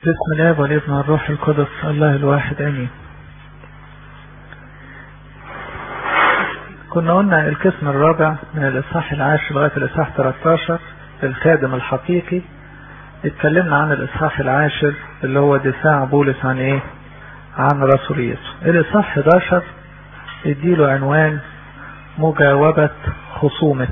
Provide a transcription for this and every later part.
بسم الله والابن والروح القدس الله الواحد امين كنا قلنا القسم الرابع من الاصحاح العاشر لغايه الاصحاح 13 الخادم الحقيقي اتكلمنا عن الاصحاح العاشر اللي هو دفاع بولس عن ايه عن رسوليته الاصحاح 11 اديله عنوان مجاوبة خصومه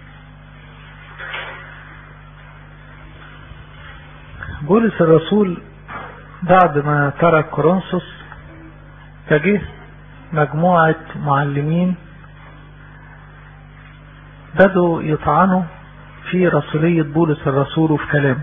بولس الرسول بعد ما ترك كورنثوس فجه مجموعة معلمين بدوا يطعنوا في رسولية بولس الرسول وفي كلامه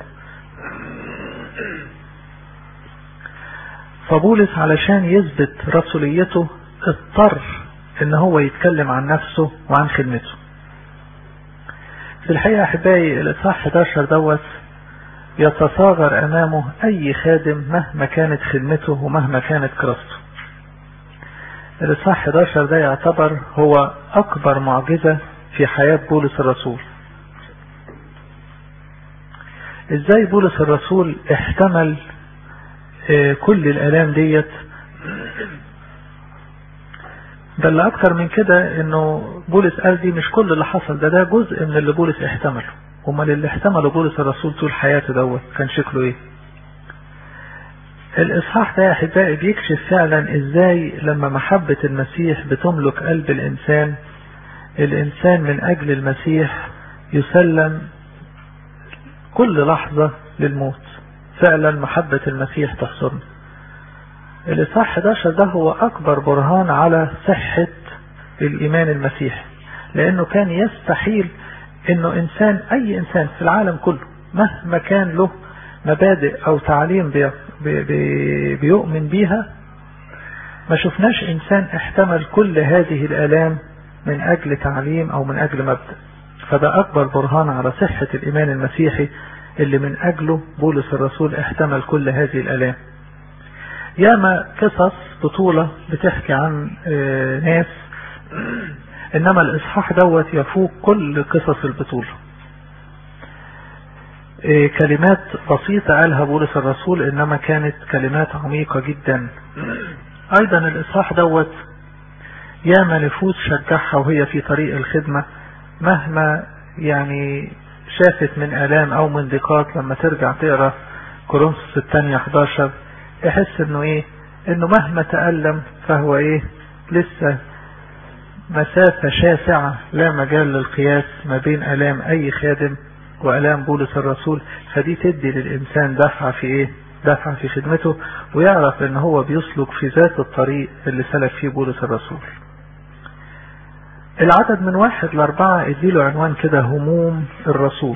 فبولس علشان يثبت رسوليته اضطر ان هو يتكلم عن نفسه وعن خدمته في الحقيقة احبائي الاصحاح 11 دوت يتصاغر امامه اي خادم مهما كانت خدمته ومهما كانت كراسته الاصحاح 11 ده يعتبر هو اكبر معجزة في حياة بولس الرسول ازاي بولس الرسول احتمل كل الالام ديت ده اللي اكتر من كده انه بولس قال دي مش كل اللي حصل ده ده جزء من اللي بولس احتمله امال اللي احتمله بولس الرسول طول حياته دوت كان شكله ايه الاصحاح ده يا احبائي بيكشف فعلا ازاي لما محبة المسيح بتملك قلب الانسان الانسان من اجل المسيح يسلم كل لحظة للموت فعلا محبة المسيح تحصرنا الإصحاح 11 ده هو أكبر برهان على صحة الإيمان المسيحي لأنه كان يستحيل أنه إنسان أي إنسان في العالم كله مهما كان له مبادئ أو تعليم بي بي بيؤمن بيها ما شفناش إنسان احتمل كل هذه الآلام من أجل تعليم أو من أجل مبدأ فده أكبر برهان على صحة الإيمان المسيحي اللي من أجله بولس الرسول احتمل كل هذه الآلام ياما قصص بطولة بتحكي عن ناس انما الاصحاح دوت يفوق كل قصص البطولة كلمات بسيطة قالها بولس الرسول انما كانت كلمات عميقة جدا ايضا الاصحاح دوت ياما نفوس شجعها وهي في طريق الخدمة مهما يعني شافت من الام او من ضيقات لما ترجع تقرا كورنثوس الثانية 11 يحس انه ايه انه مهما تألم فهو ايه لسه مسافة شاسعة لا مجال للقياس ما بين الام اي خادم والام بولس الرسول فدي تدي للانسان دفعة في ايه دفعة في خدمته ويعرف ان هو بيسلك في ذات الطريق اللي سلك فيه بولس الرسول العدد من واحد لاربعة اديله عنوان كده هموم الرسول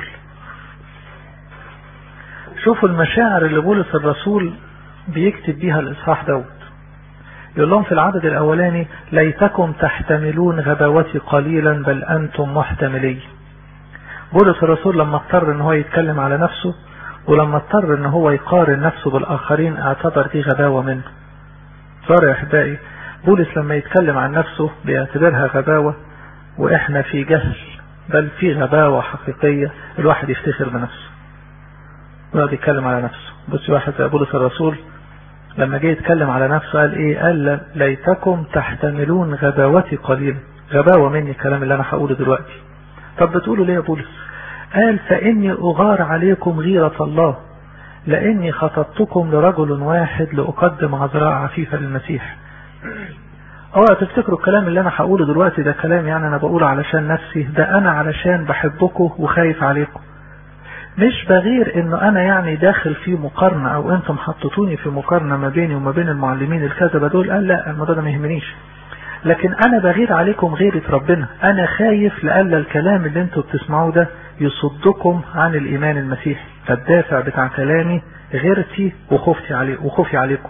شوفوا المشاعر اللي بولس الرسول بيكتب بيها الإصحاح دوت يقول لهم في العدد الأولاني ليتكم تحتملون غباوتي قليلا بل أنتم محتملي بولس الرسول لما اضطر ان هو يتكلم على نفسه ولما اضطر ان هو يقارن نفسه بالآخرين اعتبر دي غباوة منه صار يا أحبائي بولس لما يتكلم عن نفسه بيعتبرها غباوة وإحنا في جهل بل في غباوة حقيقية الواحد يفتخر بنفسه ويقعد يتكلم على نفسه بص واحد زي بولس الرسول لما جه يتكلم على نفسه قال ايه قال ليتكم تحتملون غباوتي قليلا غباوة مني الكلام اللي انا هقوله دلوقتي طب بتقولوا ليه يا بولس قال فاني اغار عليكم غيرة الله لاني خطبتكم لرجل واحد لاقدم عذراء عفيفة للمسيح اوعى تفتكروا الكلام اللي انا هقوله دلوقتي ده كلام يعني انا بقوله علشان نفسي ده انا علشان بحبكم وخايف عليكم مش بغير انه انا يعني داخل في مقارنة او انتم حطتوني في مقارنة ما بيني وما بين المعلمين الكذبة دول قال لا الموضوع ده ما يهمنيش لكن انا بغير عليكم غيرة ربنا انا خايف لألا الكلام اللي انتم بتسمعوه ده يصدكم عن الايمان المسيحي فالدافع بتاع كلامي غيرتي وخوفتي عليه وخوفي عليكم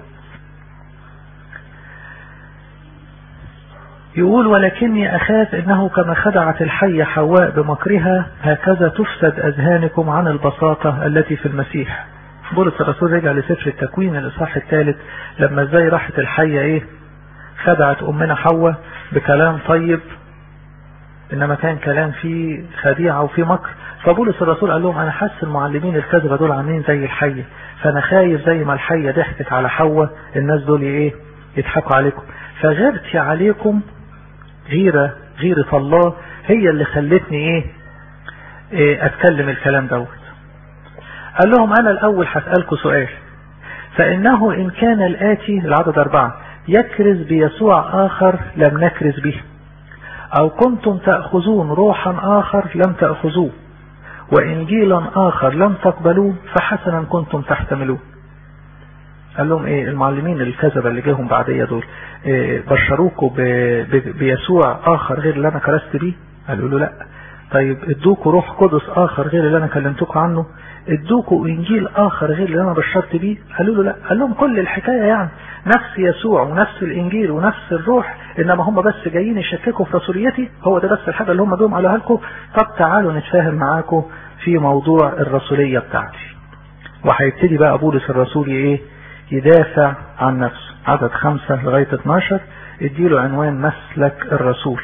يقول ولكني أخاف إنه كما خدعت الحية حواء بمكرها هكذا تفسد أذهانكم عن البساطة التي في المسيح بولس الرسول رجع لسفر التكوين الإصحاح الثالث لما ازاي راحت الحية إيه خدعت أمنا حواء بكلام طيب انما كان كلام فيه خديعة وفيه مكر فبولس الرسول قال لهم انا حاسس المعلمين الكذبة دول عاملين زي الحية فانا خايف زي ما الحية ضحكت على حواء الناس دول ايه يضحكوا عليكم فغيرتي عليكم غيرة غيرة الله هي اللي خلتني ايه, إيه اتكلم الكلام دوت قال لهم انا الاول هسألكم سؤال فانه ان كان الاتي العدد اربعة يكرز بيسوع اخر لم نكرز به او كنتم تأخذون روحا اخر لم تأخذوه وانجيلا اخر لم تقبلوه فحسنا كنتم تحتملوه قال لهم ايه المعلمين الكذبة اللي جاهم بعدية دول إيه بشروكوا بيسوع اخر غير اللي انا كرست بيه قالوا له لا طيب ادوكوا روح قدس اخر غير اللي انا كلمتكم عنه ادوكوا انجيل اخر غير اللي انا بشرت بيه قالوا له لا قال لهم كل الحكاية يعني نفس يسوع ونفس الانجيل ونفس الروح انما هم بس جايين يشككوا في رسوليتي هو ده بس الحاجة اللي هم جم قالوها لكم طب تعالوا نتفاهم معاكم في موضوع الرسولية بتاعتي وهيبتدي بقى بولس الرسول ايه يدافع عن نفسه عدد خمسة لغاية 12 اديله عنوان مسلك الرسول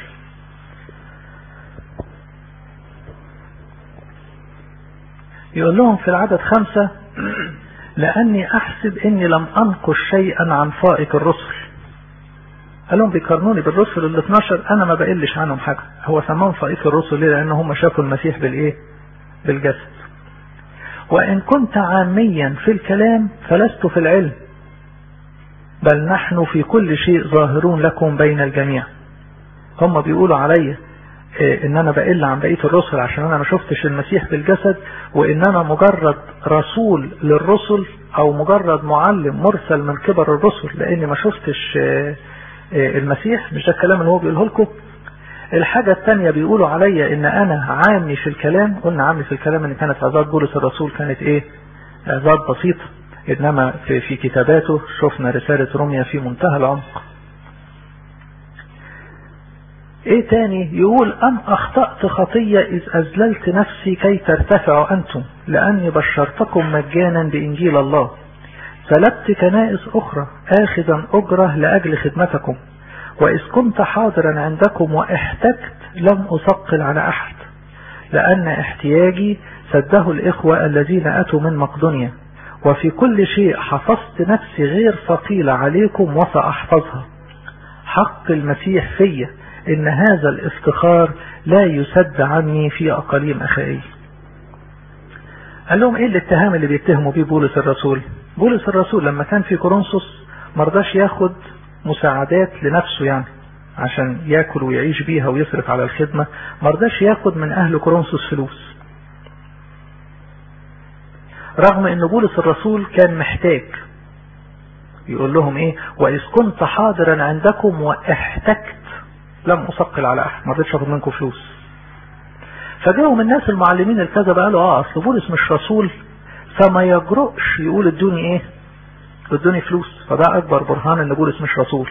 يقول لهم في العدد خمسة لأني أحسب إني لم أنقش شيئا عن فائق الرسل قال لهم بيقارنوني بالرسل ال 12 أنا ما بقلش عنهم حاجة هو سماهم فائق الرسل ليه لأن هم شافوا المسيح بالإيه بالجسد وإن كنت عاميا في الكلام فلست في العلم بل نحن في كل شيء ظاهرون لكم بين الجميع هم بيقولوا عليا ان انا بقل عن بقية الرسل عشان انا ما شفتش المسيح بالجسد وان انا مجرد رسول للرسل او مجرد معلم مرسل من كبر الرسل لاني ما شفتش المسيح مش ده الكلام اللي هو بيقوله لكم الحاجة الثانية بيقولوا عليا ان انا عامي في الكلام قلنا عامي في الكلام ان كانت عظات بولس الرسول كانت ايه عظات بسيطة انما في, في كتاباته شفنا رسالة روميا في منتهى العمق ايه تاني يقول ام اخطأت خطية اذ اذللت نفسي كي ترتفعوا انتم لاني بشرتكم مجانا بانجيل الله سلبت كنائس اخرى اخذا اجرة لاجل خدمتكم واذ كنت حاضرا عندكم واحتجت لم اثقل على احد لان احتياجي سده الاخوة الذين اتوا من مقدونيا وفي كل شيء حفظت نفسي غير ثقيلة عليكم وسأحفظها حق المسيح فيا ان هذا الافتخار لا يسد عني في اقاليم اخائي قال لهم ايه الاتهام اللي بيتهموا بيه بولس الرسول بولس الرسول لما كان في كورنثوس مرضاش ياخد مساعدات لنفسه يعني عشان ياكل ويعيش بيها ويصرف على الخدمة مرضاش ياخد من اهل كورنثوس فلوس رغم ان بولس الرسول كان محتاج يقول لهم ايه واذ كنت حاضرا عندكم واحتجت لم اثقل على احد ما رضيتش اخد منكم فلوس فجاءوا الناس المعلمين الكذبة قالوا اه اصل بولس مش رسول فما يجرؤش يقول ادوني ايه ادوني فلوس فده اكبر برهان ان بولس مش رسول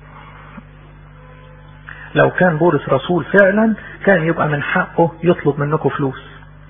لو كان بولس رسول فعلا كان يبقى من حقه يطلب منكم فلوس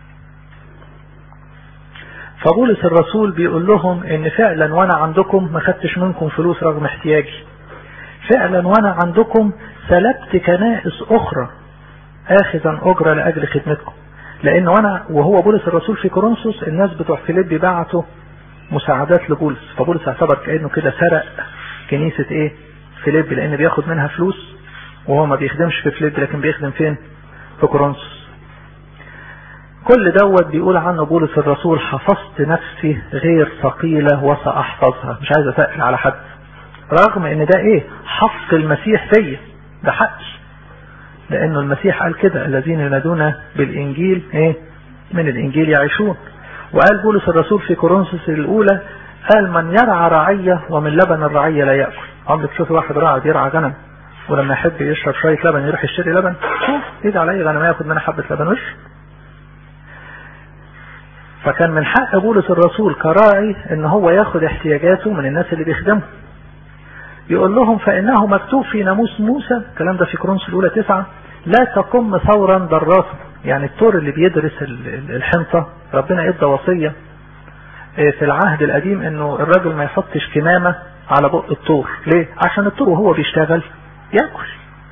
فبولس الرسول بيقول لهم ان فعلا وانا عندكم ما خدتش منكم فلوس رغم احتياجي فعلا وانا عندكم سلبت كنائس اخرى اخذا اجرة لاجل خدمتكم لان وانا وهو بولس الرسول في كورنثوس الناس بتوع فيليب بعتوا مساعدات لبولس فبولس اعتبر كانه كده سرق كنيسة ايه فيليب لان بياخد منها فلوس وهو ما بيخدمش في فيليب لكن بيخدم فين في كورنثوس كل دوت بيقول عنه بولس الرسول حفظت نفسي غير ثقيلة وسأحفظها مش عايز أتقل على حد رغم ان ده ايه حق المسيح فيا ده حقي لانه المسيح قال كده الذين ينادون بالانجيل ايه من الانجيل يعيشون وقال بولس الرسول في كورنثوس الاولى قال من يرعى رعية ومن لبن الرعية لا يأكل عمرك تشوف واحد راعي بيرعى غنم ولما يحب يشرب شوية لبن يروح يشتري لبن شوف ايد علي غنم ياخد منها حبة لبن وش فكان من حق بولس الرسول كراعي ان هو ياخد احتياجاته من الناس اللي بيخدمه يقول لهم فإنه مكتوب في ناموس موسى الكلام ده في كرونس الأولى تسعة لا تقم ثورا دراسا يعني الثور اللي بيدرس الحنطة ربنا ادى وصية في العهد القديم انه الراجل ما يحطش كمامة على بق الطور ليه عشان الطور وهو بيشتغل ياكل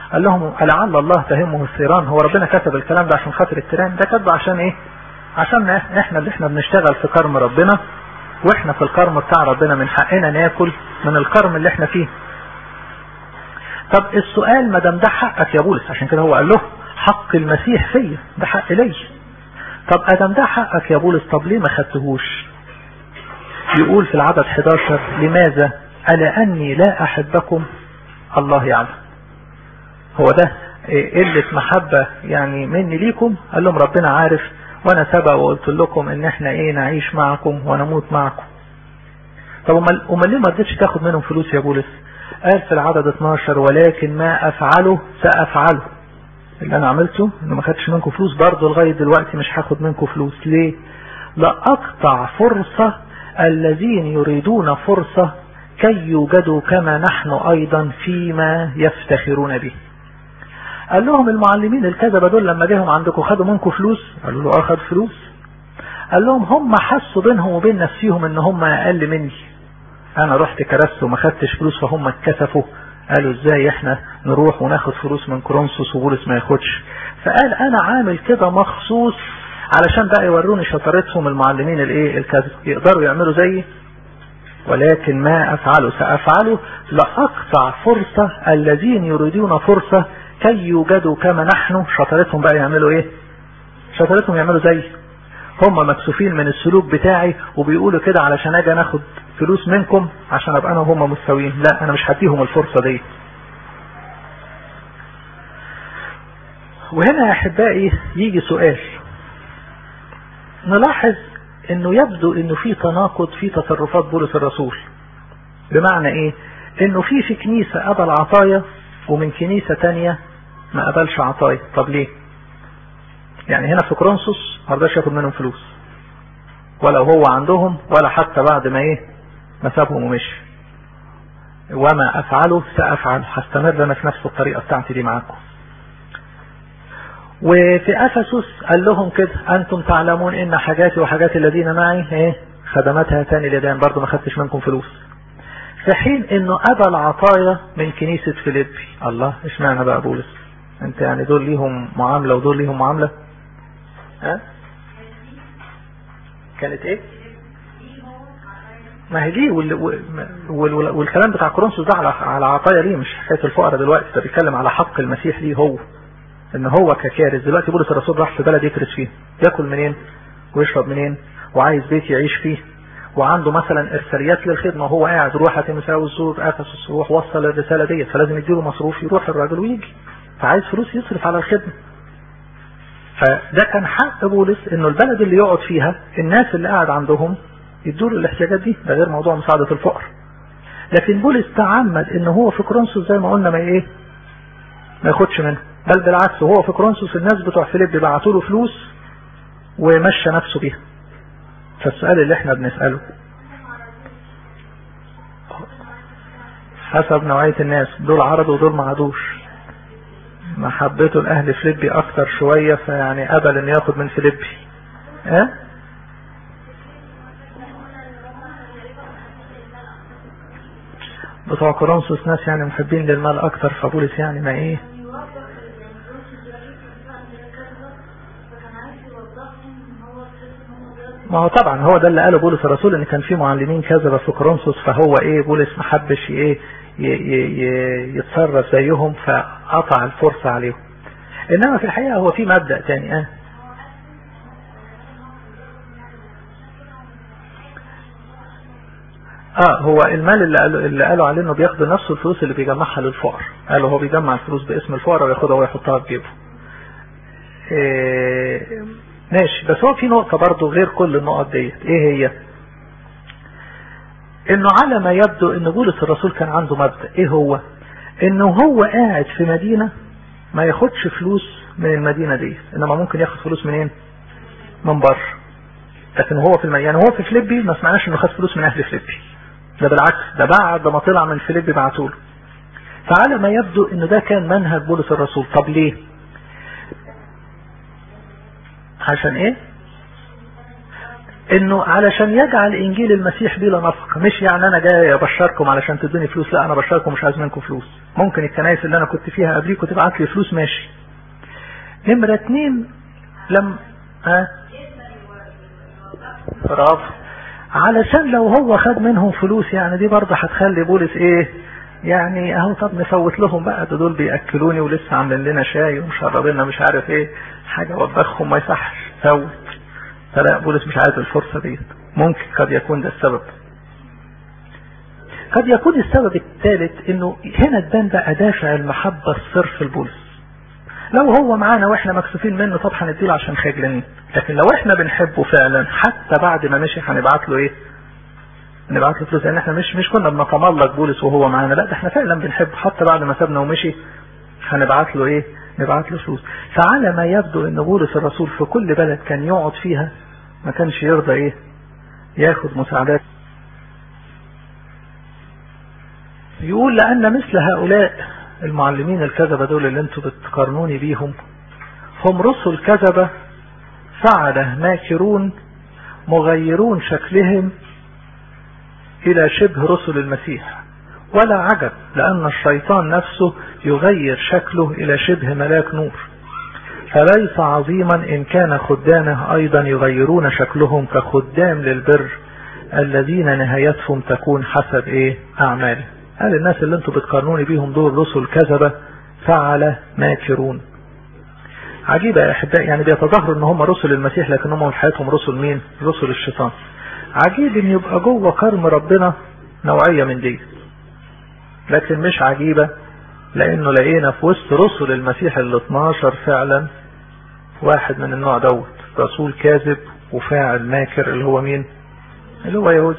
قال لهم لعل الله تهمه الثيران هو ربنا كتب الكلام ده عشان خاطر التيران ده كتبه عشان ايه عشان احنا اللي احنا بنشتغل في كرم ربنا واحنا في الكرم بتاع ربنا من حقنا ناكل من الكرم اللي احنا فيه طب السؤال ما دام ده حقك يا بولس عشان كده هو قال له حق المسيح فيا ده حق لي طب ادم ده حقك يا بولس طب ليه ما خدتهوش يقول في العدد 11 لماذا ألا أني لا أحبكم الله يعلم هو ده قلة محبة يعني مني ليكم قال لهم ربنا عارف وانا سبق وقلت لكم ان احنا ايه نعيش معكم ونموت معكم طب امال امال ليه ما رضيتش تاخد منهم فلوس يا بولس قال في العدد 12 ولكن ما افعله سافعله اللي انا عملته انه ما خدش منكم فلوس برضه لغايه دلوقتي مش هاخد منكم فلوس ليه لاقطع فرصه الذين يريدون فرصه كي يوجدوا كما نحن ايضا فيما يفتخرون به قال لهم المعلمين الكذبة دول لما جاهم عندكم خدوا منكم فلوس قالوا له اه خد فلوس قال لهم هم حسوا بينهم وبين نفسهم ان هم اقل مني انا رحت كرست وما خدتش فلوس فهم اتكسفوا قالوا ازاي احنا نروح وناخد فلوس من كورنثوس وبولس ما ياخدش فقال انا عامل كده مخصوص علشان بقى يوروني شطارتهم المعلمين الايه الكذب يقدروا يعملوا زيي ولكن ما افعله سافعله لاقطع فرصة الذين يريدون فرصة كي يوجدوا كما نحن شطارتهم بقى يعملوا ايه شطارتهم يعملوا زي هم مكسوفين من السلوك بتاعي وبيقولوا كده علشان اجي ناخد فلوس منكم عشان ابقى انا وهم مستويين لا انا مش هديهم الفرصة دي وهنا يا احبائي يجي سؤال نلاحظ انه يبدو انه في تناقض في تصرفات بولس الرسول بمعنى ايه انه في في كنيسة قبل عطايا ومن كنيسة تانية ما قبلش عطايا طب ليه يعني هنا في كرونسوس ما رضاش ياخد منهم فلوس ولا هو عندهم ولا حتى بعد ما ايه ما سابهم ومشي وما افعله سافعل هستمر انا في نفس الطريقة بتاعتي دي معاكم وفي افسس قال لهم كده انتم تعلمون ان حاجاتي وحاجات الذين معي ايه خدماتها تاني اليدين برضه ما خدتش منكم فلوس في حين انه قبل عطايا من كنيسة فيليبي الله اشمعنى بقى بولس انت يعني دول ليهم معاملة ودول ليهم معاملة ها كانت ايه ما هي دي وال... وال... والكلام بتاع كورنثوس ده على على عطايا ليه مش حكايه الفقراء دلوقتي ده بيتكلم على حق المسيح ليه هو ان هو ككارث دلوقتي بولس الرسول راح في بلد يكرس فيه ياكل منين ويشرب منين وعايز بيت يعيش فيه وعنده مثلا ارساليات للخدمه وهو قاعد روح هتمساوس زور افسس روح وصل الرساله ديت فلازم يديله مصروف يروح الراجل ويجي فعايز فلوس يصرف على الخدمه فده كان حق بولس انه البلد اللي يقعد فيها الناس اللي قاعد عندهم يدوا له الاحتياجات دي ده غير موضوع مساعده الفقر لكن بولس تعمد ان هو في كرونسوس زي ما قلنا ما ايه ما ياخدش منه بل بالعكس وهو في كرونسوس الناس بتوع فيليب بعتوا له فلوس ومشى نفسه بيها فالسؤال اللي احنا بنسأله حسب نوعية الناس دول عرض ودول ما عادوش محبته الاهل فيليبي اكتر شوية فيعني قبل ان ياخد من فيليبي اه بتوع كورنثوس ناس يعني محبين للمال اكتر فبولس يعني ما ايه ما هو طبعا هو ده اللي قاله بولس الرسول ان كان في معلمين كذبة في كورنثوس فهو ايه بولس ما حبش ايه يتصرف زيهم فقطع الفرصة عليهم انما في الحقيقة هو في مبدأ تاني اه اه هو المال اللي قالوا, اللي قالوا عليه انه بياخد نفسه الفلوس اللي بيجمعها للفقر قالوا هو بيجمع الفلوس باسم الفقراء وياخدها ويحطها في جيبه إيه ماشي بس هو في نقطة برضو غير كل النقط ديت ايه هي انه على ما يبدو ان بولس الرسول كان عنده مبدأ ايه هو انه هو قاعد في مدينة ما ياخدش فلوس من المدينة دي انما ممكن ياخد فلوس منين من بره لكن هو في الم... يعني هو في فليبي ما سمعناش انه خد فلوس من اهل فليبي ده بالعكس ده بعد ما طلع من فيليبي بعتوله فعلى ما يبدو انه ده كان منهج بولس الرسول طب ليه عشان ايه انه علشان يجعل انجيل المسيح بلا نفقه مش يعني انا جاي ابشركم علشان تدوني فلوس لا انا بشركم مش عايز منكم فلوس ممكن الكنائس اللي انا كنت فيها قبليكم تبعت لي فلوس ماشي نمرة اتنين لم ها برافو علشان لو هو خد منهم فلوس يعني دي برضه هتخلي بولس ايه يعني اهو طب نفوت لهم بقى ده دول بياكلوني ولسه عاملين لنا شاي ومشربيننا مش عارف ايه حاجه وبخهم ما يصحش فوت فلا بولس مش عايز الفرصه ديت ممكن قد يكون ده السبب قد يكون السبب الثالث انه هنا تبان بقى دافع المحبه الصرف لبولس لو هو معانا واحنا مكسوفين منه طب هنديله عشان خجلانين لكن لو احنا بنحبه فعلا حتى بعد ما مشي هنبعت له ايه نبعت له فلوس لان احنا مش مش كنا بنتملق بولس وهو معانا لا ده احنا فعلا بنحبه حتى بعد ما سابنا ومشي هنبعت له ايه نبعت له فلوس فعلى ما يبدو ان بولس الرسول في كل بلد كان يقعد فيها ما كانش يرضى ايه ياخد مساعدات يقول لان مثل هؤلاء المعلمين الكذبة دول اللي انتوا بتقارنوني بيهم هم رسل كذبة فعل ماكرون مغيرون شكلهم الى شبه رسل المسيح ولا عجب لان الشيطان نفسه يغير شكله الى شبه ملاك نور فليس عظيما ان كان خدامه ايضا يغيرون شكلهم كخدام للبر الذين نهايتهم تكون حسب ايه اعمالهم قال الناس اللي انتوا بتقارنوني بيهم دول رسل كذبة فعل ماكرون عجيبة يا احبائي يعني بيتظاهروا ان هم رسل المسيح لكن هم في حياتهم رسل مين رسل الشيطان عجيب ان يبقى جوه كرم ربنا نوعية من دي لكن مش عجيبة لانه لقينا في وسط رسل المسيح ال 12 فعلا واحد من النوع دوت رسول كاذب وفاعل ماكر اللي هو مين اللي هو يهوذا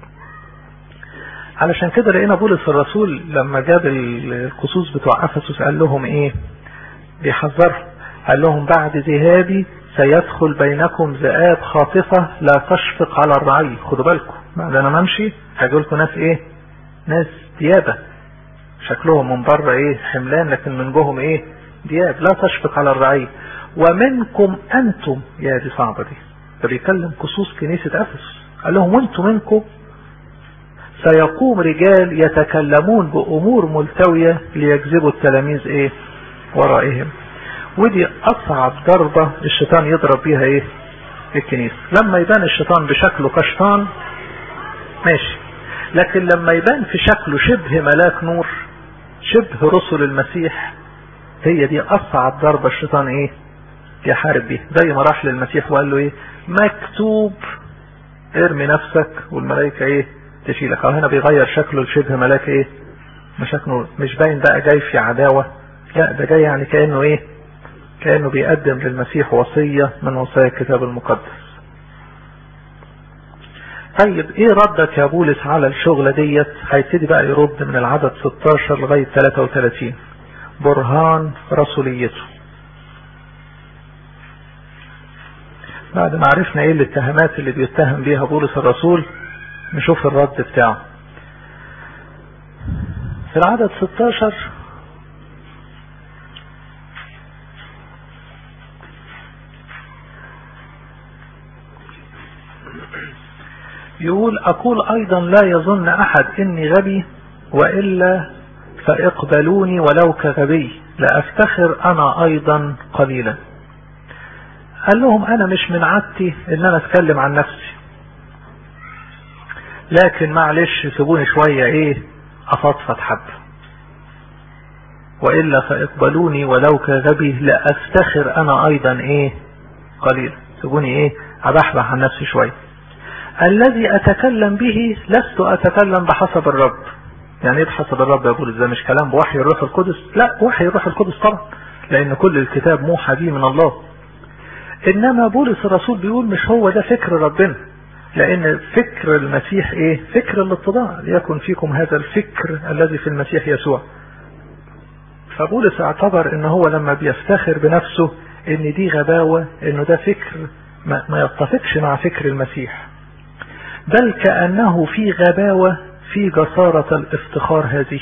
علشان كده لقينا بولس الرسول لما جاب القصوص بتوع افسس قال لهم ايه بيحذرهم قال لهم بعد ذهابي سيدخل بينكم ذئاب خاطفة لا تشفق على الرعي خدوا بالكم بعد انا ما امشي هيجوا لكم ناس ايه ناس ديابة شكلهم من بره ايه حملان لكن من جوهم ايه دياب لا تشفق على الرعي ومنكم انتم يا دي صعبة دي ده بيكلم خصوص كنيسة افسس قال لهم وانتم منكم سيقوم رجال يتكلمون بأمور ملتوية ليجذبوا التلاميذ ايه ورائهم ودي اصعب ضربة الشيطان يضرب بيها ايه الكنيسة لما يبان الشيطان بشكله كشطان ماشي لكن لما يبان في شكله شبه ملاك نور شبه رسل المسيح هي دي اصعب ضربة الشيطان ايه يحارب بيها زي ما راح للمسيح وقال له ايه مكتوب ارمي نفسك والملائكة ايه تشيلك او هنا بيغير شكله لشبه ملاك ايه مشاكله مش باين بقى جاي في عداوة لا ده جاي يعني كأنه ايه كأنه بيقدم للمسيح وصية من وصايا الكتاب المقدس طيب ايه ردك يا بولس على الشغلة ديت هيبتدي بقى يرد من العدد 16 لغاية 33 برهان رسوليته بعد ما عرفنا ايه الاتهامات اللي بيتهم بيها بولس الرسول نشوف الرد بتاعه في العدد 16 يقول أقول أيضا لا يظن أحد إني غبي وإلا فاقبلوني ولو كغبي لأفتخر أنا أيضا قليلا قال لهم أنا مش من عادتي إن أنا أتكلم عن نفسي لكن معلش سيبوني شوية إيه أفضفض حب وإلا فاقبلوني ولو كغبي لأفتخر أنا أيضا إيه قليلا سيبوني إيه أبحبح عن نفسي شوية الذي أتكلم به لست أتكلم بحسب الرب يعني ايه بحسب الرب يا بولس ده مش كلام بوحي الروح القدس لا وحي الروح القدس طبعا لأن كل الكتاب موحى به من الله إنما بولس الرسول بيقول مش هو ده فكر ربنا لأن فكر المسيح إيه فكر الاتضاع ليكن فيكم هذا الفكر الذي في المسيح يسوع فبولس اعتبر ان هو لما بيفتخر بنفسه ان دي غباوة انه ده فكر ما, ما يتفقش مع فكر المسيح بل كأنه في غباوة في جسارة الافتخار هذه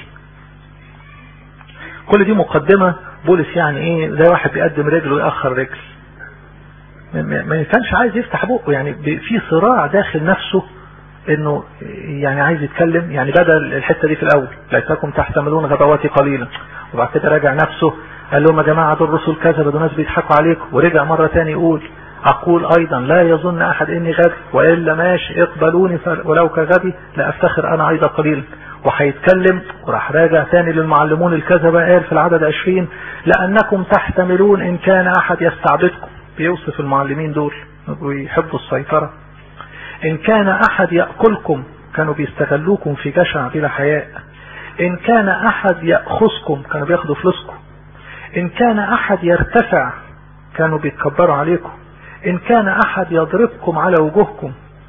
كل دي مقدمة بولس يعني ايه زي واحد بيقدم رجل ويأخر رجل ما كانش عايز يفتح بقه يعني في صراع داخل نفسه انه يعني عايز يتكلم يعني بدل الحتة دي في الاول ليتكم تحتملون غبواتي قليلا وبعد كده راجع نفسه قال لهم يا جماعة دول الرسل كذا دول ناس بيضحكوا عليكم ورجع مرة تاني يقول أقول أيضا لا يظن أحد إني غبي وإلا ماشي اقبلوني ولو كغبي لا أفتخر أنا أيضا قليلا وهيتكلم وراح راجع تاني للمعلمون الكذبة قال في العدد 20 لأنكم تحتملون إن كان أحد يستعبدكم بيوصف المعلمين دول ويحبوا السيطرة إن كان أحد يأكلكم كانوا بيستغلوكم في جشع بلا حياء إن كان أحد يأخذكم كانوا بياخدوا فلوسكم إن كان أحد يرتفع كانوا بيتكبروا عليكم إن كان أحد يضربكم على وجوهكم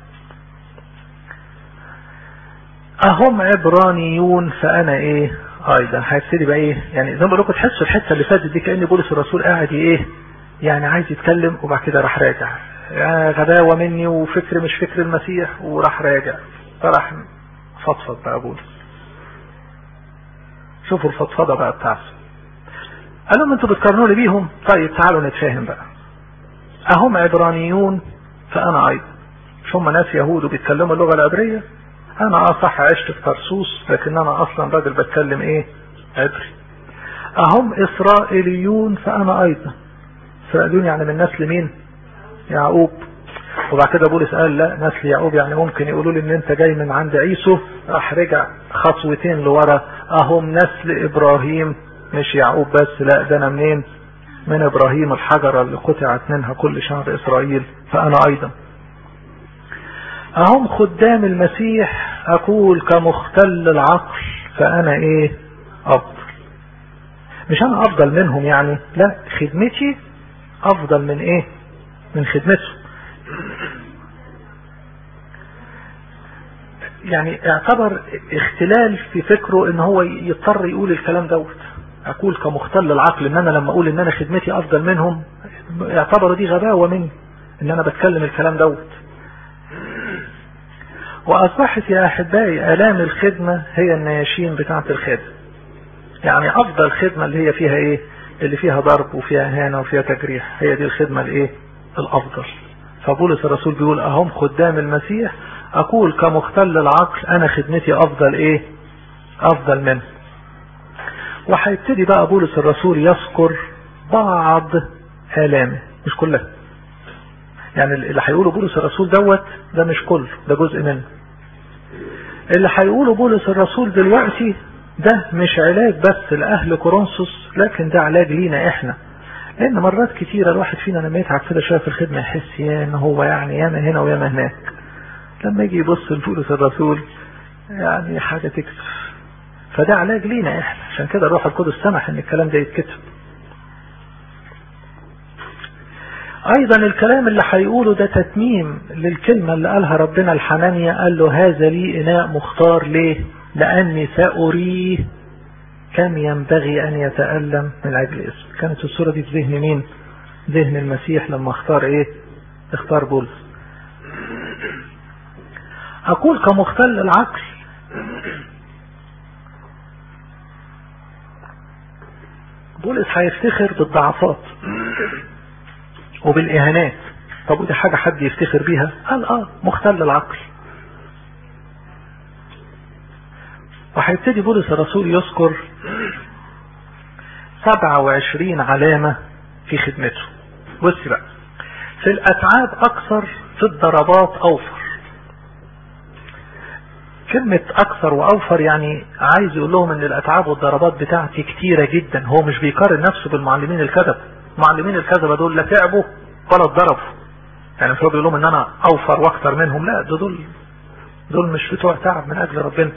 أهم عبرانيون فأنا إيه أيضا هيبتدي بقى إيه يعني زي ما بقول لكم تحسوا الحتة اللي فاتت دي كأن بولس الرسول قاعد إيه يعني عايز يتكلم وبعد كده راح راجع يعني غباوة مني وفكر مش فكر المسيح وراح راجع فراح فضفض بقى بولس شوفوا الفضفضة بقى بتاعته قال لهم انتوا بتقارنوا لي بيهم طيب تعالوا نتفاهم بقى اهم عبرانيون فانا ايضا مش هم ناس يهود وبيتكلموا اللغة العبرية انا اه صح عشت في طرسوس لكن انا اصلا راجل بتكلم ايه عبري اهم اسرائيليون فانا ايضا اسرائيليون يعني من نسل مين يعقوب وبعد كده بولس قال لا نسل يعقوب يعني ممكن يقولوا لي ان انت جاي من عند عيسو راح رجع خطوتين لورا اهم نسل ابراهيم مش يعقوب بس لا ده انا منين من ابراهيم الحجرة اللي قطعت منها كل شعب اسرائيل فانا ايضا اهم خدام المسيح اقول كمختل العقل فانا ايه افضل مش انا افضل منهم يعني لا خدمتي افضل من ايه من خدمته يعني اعتبر اختلال في فكره ان هو يضطر يقول الكلام دوت اقول كمختل العقل ان انا لما اقول ان انا خدمتي افضل منهم اعتبر دي غباوة مني ان انا بتكلم الكلام دوت واصبحت يا احبائي الام الخدمة هي النياشين بتاعة الخدمة يعني افضل خدمة اللي هي فيها ايه اللي فيها ضرب وفيها هانة وفيها تجريح هي دي الخدمة الايه الافضل فبولس الرسول بيقول اهم خدام المسيح اقول كمختل العقل انا خدمتي افضل ايه افضل منه وهيبتدي بقى بولس الرسول يذكر بعض آلامه مش كلها يعني اللي هيقوله بولس الرسول دوت ده مش كله ده جزء منه اللي هيقوله بولس الرسول دلوقتي ده مش علاج بس لأهل كورنثوس لكن ده علاج لينا احنا لأن مرات كتيرة الواحد فينا لما يتعب كده شوية في الخدمة يحس يا ان هو يعني ياما هنا وياما هناك لما يجي يبص لبولس الرسول يعني حاجة تكسف فده علاج لينا احنا عشان كده الروح القدس سمح ان الكلام ده يتكتب ايضا الكلام اللي هيقوله ده تتميم للكلمة اللي قالها ربنا الحنانية قال له هذا لي اناء مختار ليه لاني سأريه كم ينبغي ان يتألم من اجل اسم كانت الصورة دي في ذهن مين ذهن المسيح لما اختار ايه اختار بولس اقول كمختل العقل بولس هيفتخر بالضعفات وبالإهانات طب ودي حاجة حد يفتخر بيها قال اه مختل العقل وهيبتدي بولس الرسول يذكر 27 علامة في خدمته بص بقى في الأتعاب أكثر في الضربات أوفر كلمة أكثر وأوفر يعني عايز يقول لهم إن الأتعاب والضربات بتاعتي كتيرة جدا هو مش بيقارن نفسه بالمعلمين الكذب معلمين الكذبة دول لا تعبوا ولا اتضربوا يعني مش هو بيقول لهم إن أنا أوفر وأكثر منهم لا ده دول دول مش بتوع تعب من أجل ربنا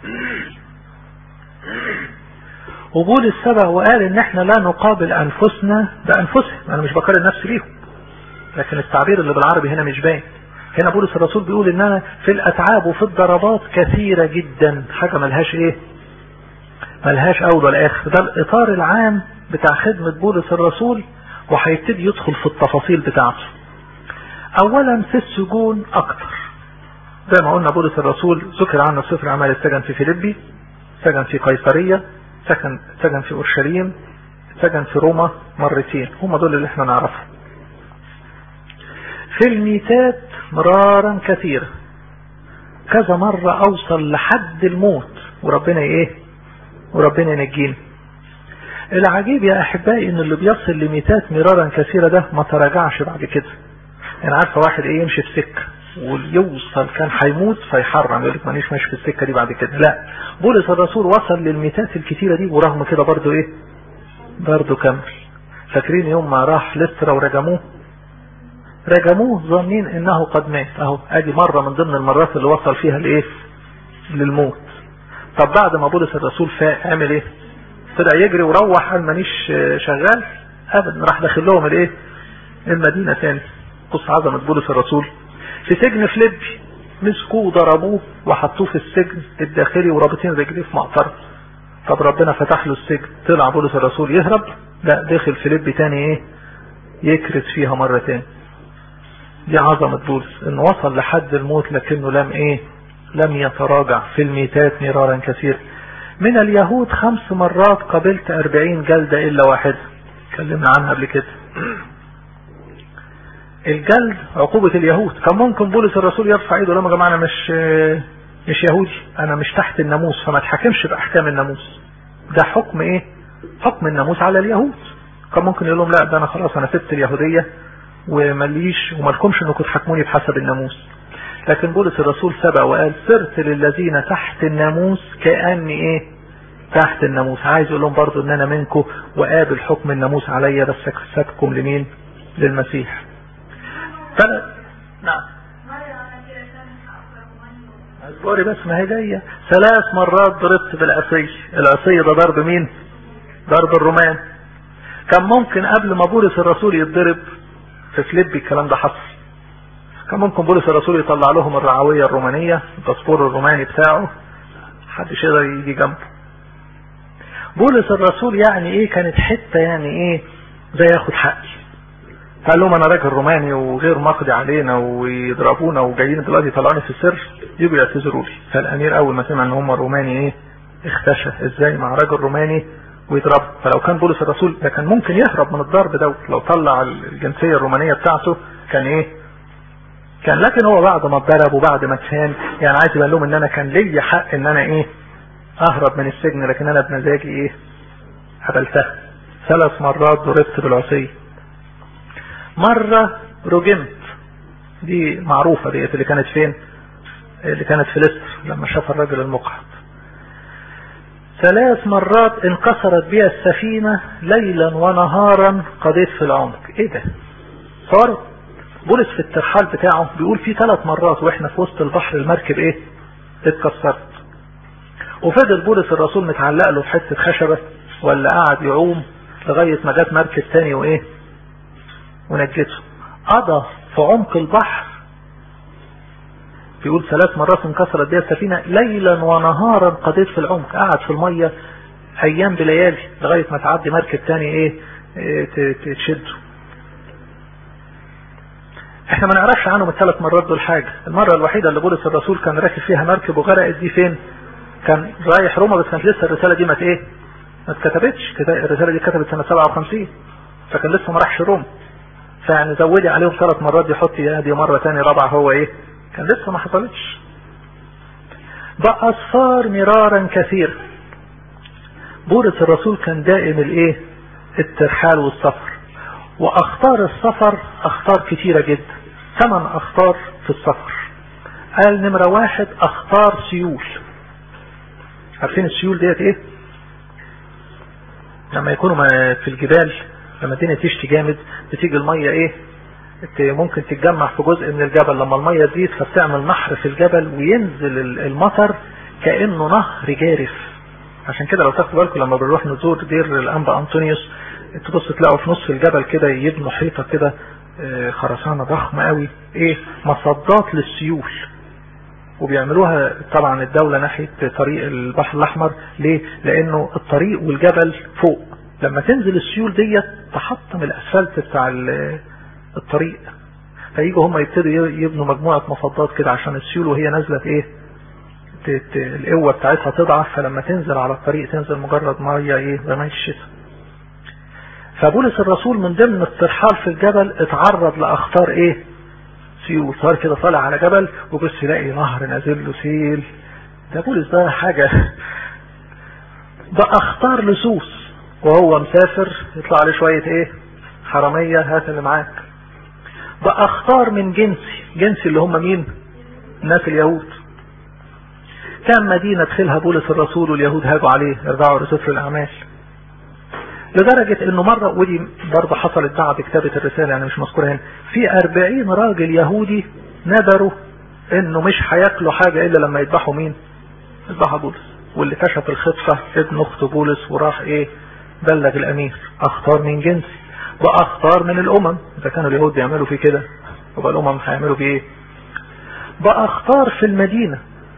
وبول السبع وقال إن إحنا لا نقابل أنفسنا بأنفسهم أنا مش بقارن نفسي بيهم لكن التعبير اللي بالعربي هنا مش باين هنا بولس الرسول بيقول ان انا في الاتعاب وفي الضربات كثيرة جدا حاجة ملهاش ايه ملهاش اول ولا اخر ده الاطار العام بتاع خدمة بولس الرسول وهيبتدي يدخل في التفاصيل بتاعته اولا في السجون اكتر زي ما قلنا بولس الرسول ذكر عنه سفر اعمال السجن في فيليبي سجن في قيصرية سجن, سجن في اورشليم سجن في روما مرتين هم دول اللي احنا نعرفهم في الميتات مرارا كثيرا كذا مرة اوصل لحد الموت وربنا ايه وربنا ينجيني العجيب يا احبائي ان اللي بيصل لميتات مرارا كثيرة ده ما تراجعش بعد كده يعني عارفه واحد ايه يمشي في سكه ويوصل كان هيموت فيحرم يقول لك مانيش ماشي في السكه دي بعد كده لا بولس الرسول وصل للميتات الكتيره دي ورغم كده برضه ايه برضه كمل فاكرين يوم ما راح لسترا ورجموه رجموه ظنين انه قد مات اهو ادي مره من ضمن المرات اللي وصل فيها لايه للموت طب بعد ما بولس الرسول فاق عمل ايه طلع يجري وروح قال مانيش شغال ابدا راح داخل لهم الايه المدينه تاني قص عظمة بولس الرسول في سجن فليبي مسكوه وضربوه وحطوه في السجن الداخلي ورابطين رجليه في مقطرة طب ربنا فتح له السجن طلع بولس الرسول يهرب لا داخل فيليبي تاني ايه يكرس فيها مرة تاني دي عظمة بولس انه وصل لحد الموت لكنه لم ايه لم يتراجع في الميتات مرارا كثير من اليهود خمس مرات قبلت اربعين جلدة الا واحدة اتكلمنا عنها قبل كده الجلد عقوبة اليهود كان ممكن بولس الرسول يرفع ايده لما جماعة انا مش مش يهودي انا مش تحت الناموس فما تحكمش باحكام الناموس ده حكم ايه حكم الناموس على اليهود كان ممكن يقول لهم لا ده انا خلاص انا سبت اليهودية ومليش ومالكمش انكم تحكموني بحسب الناموس لكن بولس الرسول سبق وقال صرت للذين تحت الناموس كأني ايه تحت الناموس عايز يقول لهم برضو ان انا منكم وقابل حكم الناموس عليا بس اكسبكم لمين للمسيح فلا نعم اصبري بس ما هي جايه ثلاث مرات ضربت بالعصي العصي ده ضرب مين ضرب الرومان كان ممكن قبل ما بولس الرسول يتضرب في فليبي الكلام ده حصل كان ممكن بولس الرسول يطلع لهم الرعوية الرومانية الباسبور الروماني بتاعه محدش يقدر يجي جنبه بولس الرسول يعني ايه كانت حتة يعني ايه زي ياخد حقي قال لهم انا راجل روماني وغير مقضي علينا ويضربونا وجايين دلوقتي يطلعوني في السر يجوا يعتذروا لي فالامير اول ما سمع ان هم روماني ايه اختشى ازاي مع راجل روماني ويضرب فلو كان بولس الرسول ده كان ممكن يهرب من الضرب ده لو طلع الجنسيه الرومانيه بتاعته كان ايه كان لكن هو بعد ما اتضرب وبعد ما كان يعني عايز يبان لهم ان انا كان ليا حق ان انا ايه اهرب من السجن لكن انا بمزاجي ايه قبلتها ثلاث مرات ضربت بالعصيه مرة رجمت دي معروفة ديت اللي كانت فين اللي كانت في لستر لما شاف الرجل المقحط ثلاث مرات انكسرت بها السفينة ليلا ونهارا قضيت في العمق ايه ده صار بولس في الترحال بتاعه بيقول في ثلاث مرات واحنا في وسط البحر المركب ايه اتكسرت وفضل بولس الرسول متعلق له في حتة خشبة ولا قعد يعوم لغاية ما جت مركب تاني وايه ونجته قضى في عمق البحر بيقول ثلاث مرات انكسرت بها السفينة ليلا ونهارا قضيت في العمق قعد في المية ايام بليالي لغاية ما تعدي مركب تاني ايه, إيه تشده احنا ما نعرفش عنهم الثلاث مرات دول حاجة المرة الوحيدة اللي بولس الرسول كان راكب فيها مركب وغرقت دي فين كان رايح روما بس كانت لسه الرسالة دي ما ايه ما اتكتبتش الرسالة دي اتكتبت سنة 57 فكان لسه ما راحش روما فيعني زودي عليهم ثلاث مرات يحط دي مرة تاني رابعة هو ايه كان لسه ما حصلتش بأصفار مرارا كثير بولس الرسول كان دائم الايه الترحال والسفر واخطار السفر اخطار كتيرة جدا ثمان اخطار في السفر قال نمرة واحد اخطار سيول عارفين السيول ديت ايه لما يكونوا في الجبال لما الدنيا تشتي جامد بتيجي المية ايه ممكن تتجمع في جزء من الجبل لما المية تزيد فبتعمل نهر في الجبل وينزل المطر كأنه نهر جارف عشان كده لو تاخدوا بالكم لما بنروح نزور دير الانبا انطونيوس تبص تلاقوا في نص الجبل كده يبنوا حيطة كده خرسانة ضخمة قوي ايه مصدات للسيول وبيعملوها طبعا الدولة ناحية طريق البحر الاحمر ليه لانه الطريق والجبل فوق لما تنزل السيول ديت تحطم الاسفلت بتاع الطريق فييجوا هم يبتدوا يبنوا مجموعة مصدات كده عشان السيول وهي نازلة ايه القوة بتاعتها تضعف فلما تنزل على الطريق تنزل مجرد مية ايه زي مية الشتاء فبولس الرسول من ضمن الترحال في الجبل اتعرض لاخطار ايه سيول صار كده طالع على جبل وبص يلاقي نهر نازل له سيل ده بولس ده حاجة ده اختار لصوص وهو مسافر يطلع عليه شوية ايه حرامية هات اللي معاك ده اختار من جنسي جنسي اللي هم مين الناس اليهود كان مدينة دخلها بولس الرسول واليهود هاجوا عليه ارجعوا لسفر الاعمال لدرجة انه مرة ودي برضه حصلت بعد كتابة الرسالة يعني مش مذكورة هنا في اربعين راجل يهودي ندروا انه مش هياكلوا حاجة الا لما يذبحوا مين يذبحوا بولس واللي كشف الخطة ابن اخت بولس وراح ايه بلغ الامير اختار من جنسي واختار من الامم اذا كانوا اليهود بيعملوا في كده يبقى الامم هيعملوا في ايه باختار في المدينة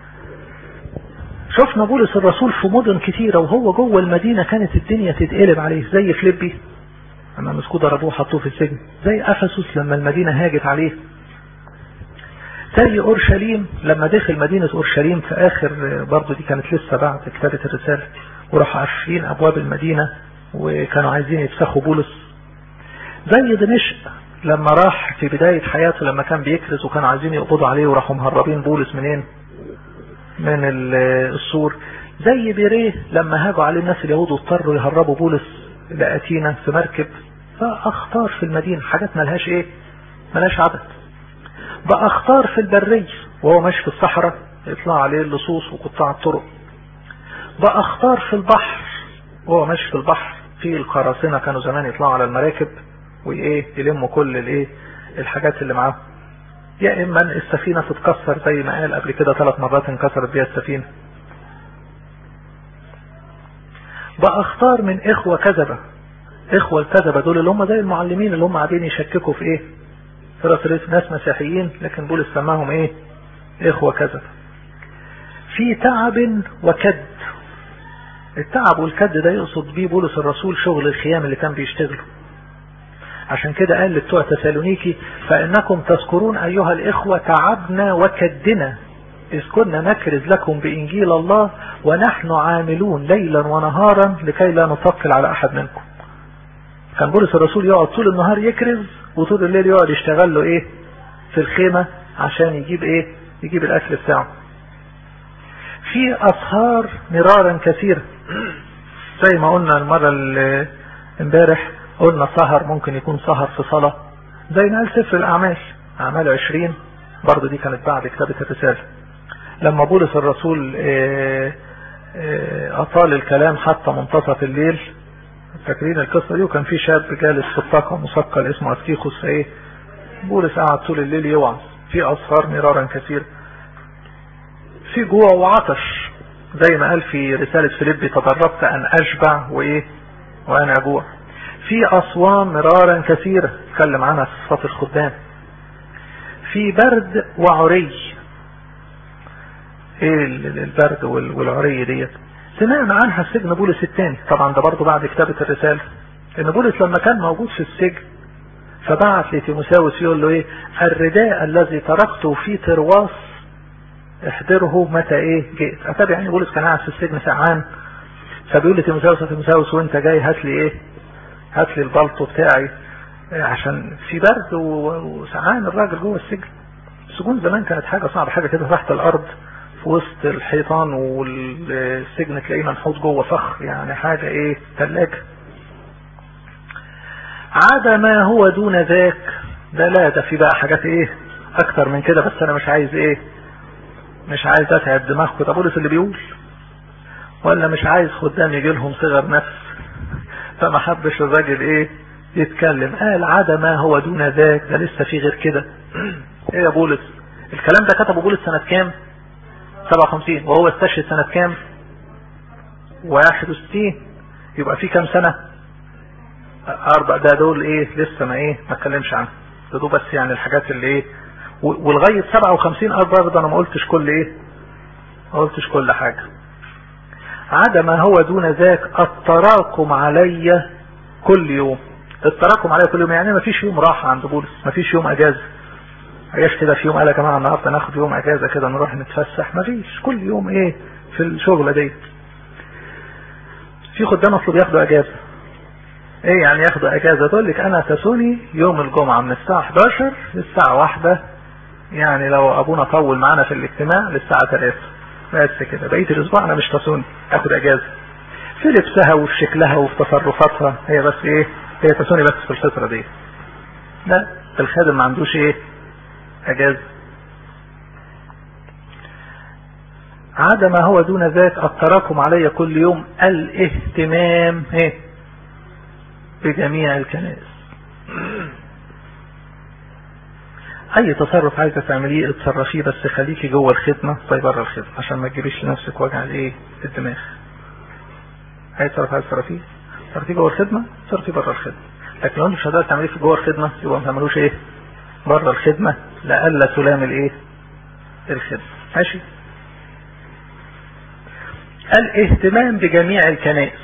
شفنا بولس الرسول في مدن كتيرة وهو جوه المدينة كانت الدنيا تتقلب عليه زي فليبي لما مسكوه ضربوه حطوه في السجن زي افسس لما المدينة هاجت عليه زي اورشليم لما دخل مدينة اورشليم في اخر برضه دي كانت لسه بعد كتابة الرسالة وراحوا قافلين ابواب المدينة وكانوا عايزين يفسخوا بولس زي دمشق لما راح في بداية حياته لما كان بيكرز وكانوا عايزين يقبضوا عليه وراحوا مهربين بولس منين من السور زي بيريه لما هاجوا عليه الناس اليهود واضطروا يهربوا بولس لأتينا في مركب فاختار في المدينة حاجات ملهاش ايه ملهاش عدد بقى اختار في البرية وهو ماشي في الصحراء يطلع عليه اللصوص وقطاع الطرق بقى اختار في البحر وهو ماشي في البحر في القراصنة كانوا زمان يطلعوا على المراكب وايه يلموا كل الايه الحاجات اللي معاهم يا اما السفينة تتكسر زي ما قال قبل كده ثلاث مرات انكسرت بيها السفينة بقى اختار من اخوة كذبة اخوة الكذبة دول اللي هم زي المعلمين اللي هم قاعدين يشككوا في ايه في ناس مسيحيين لكن بولس سماهم ايه اخوة كذبة في تعب وكد التعب والكد ده يقصد بيه بولس الرسول شغل الخيام اللي كان بيشتغله عشان كده قال لبتوع تسالونيكي فإنكم تذكرون أيها الإخوة تعبنا وكدنا إذ كنا نكرز لكم بإنجيل الله ونحن عاملون ليلا ونهارا لكي لا نثقل على أحد منكم كان بولس الرسول يقعد طول النهار يكرز وطول الليل يقعد يشتغل له إيه في الخيمة عشان يجيب إيه يجيب الأكل بتاعه في أسهار مرارا كثيرة زي ما قلنا المرة اللي امبارح قلنا سهر ممكن يكون سهر في صلاة زي ما قال سفر الأعمال أعمال عشرين برضو دي كانت بعد كتابة الرسالة لما بولس الرسول أطال الكلام حتى منتصف الليل فاكرين القصة دي وكان في شاب جالس في الطاقة مثقل اسمه أستيخوس فإيه بولس قعد طول الليل يوعظ في أسهار مرارا كثير في جوع وعطش زي ما قال في رسالة فيليبي تدربت أن أشبع وإيه وأنا أجوع في أصوام مرارا كثيرة اتكلم عنها في صفات الخدام في برد وعري ايه البرد والعري ديت سمعنا عنها في سجن بولس الثاني طبعا ده برضه بعد كتابة الرسالة ان بولس لما كان موجود في السجن فبعت لتيموساوس يقول له ايه الرداء الذي تركته في ترواس احضره متى ايه جئت اتابع يعني بولس كان قاعد في السجن ساعان فبيقول لتيموساوس يا تيموساوس وانت جاي هات لي ايه هات لي البلطو بتاعي عشان في برد وسعان الراجل جوه السجن السجون زمان كانت حاجة صعبة حاجة كده تحت الأرض في وسط الحيطان والسجن تلاقيه منحوط جوه فخ يعني حاجة ايه ثلاجة عدا ما هو دون ذاك ده لا ده في بقى حاجات ايه اكتر من كده بس انا مش عايز ايه مش عايز اتعب دماغكم ده بولس اللي بيقول ولا مش عايز خدام يجي لهم صغر نفس فما حبش الراجل ايه يتكلم قال عدا ما هو دون ذاك ده لسه في غير كده ايه يا بولس الكلام ده كتبه بولس سنة كام 57 وهو استشهد سنة كام 61 يبقى في كام سنة اربع ده دول ايه لسه ما ايه ما اتكلمش عنه ده دول بس يعني الحاجات اللي ايه ولغاية 57 اربع ده انا ما قلتش كل ايه ما قلتش كل حاجة عدا ما هو دون ذاك التراكم علي كل يوم التراكم علي كل يوم يعني ما فيش يوم راحة عند بولس ما فيش يوم اجازة عيش كده في يوم قال يا جماعة النهاردة ناخد يوم اجازة كده نروح نتفسح ما فيش كل يوم ايه في الشغلة دي في خدام اصله بياخدوا اجازة ايه يعني ياخدوا اجازة تقول لك انا تسوني يوم الجمعة من الساعة 11 للساعة واحدة يعني لو ابونا طول معانا في الاجتماع للساعة 3 بس كده بقية الاسبوع انا مش تصوني اخد اجازة في لبسها وفي شكلها وفي تصرفاتها هي بس ايه هي تصوني بس في الفترة دي لا الخادم ما عندوش ايه اجازة عدا ما هو دون ذاك التراكم علي كل يوم الاهتمام ايه بجميع الكنائس اي تصرف عايزه تعمليه اتصرفيه بس خليكي جوه الخدمه طيب بره الخدمه عشان ما تجيبيش لنفسك وجع الايه الدماغ اي تصرف عايزه تصرفيه تصرفيه جوه الخدمه تصرفيه بره الخدمه لكن لو انت مش هتقدر تعمليه في جوه الخدمه يبقى ما تعملوش ايه بره الخدمه لألا تلام الايه الخدمه ماشي الاهتمام بجميع الكنائس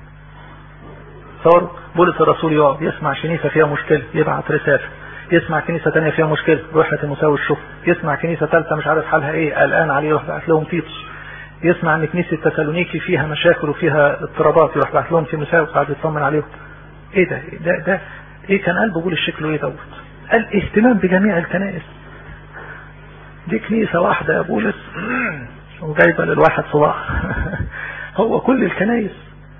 صور بولس الرسول يقعد يسمع كنيسه فيها مشكله يبعت رساله يسمع كنيسه ثانيه فيها مشكله يروح لتيموثاوس الشوف يسمع كنيسه ثالثه مش عارف حالها ايه قلقان عليه يروح بعت لهم تيتوس يسمع ان كنيسه تسالونيكي فيها مشاكل وفيها اضطرابات يروح بعت لهم تيموثاوس قاعد يطمن عليهم ايه ده ده ده ايه كان قلبه بولس شكله ايه دوت الاهتمام بجميع الكنائس دي كنيسه واحده يا بولس وجايبه للواحد صباع هو كل الكنائس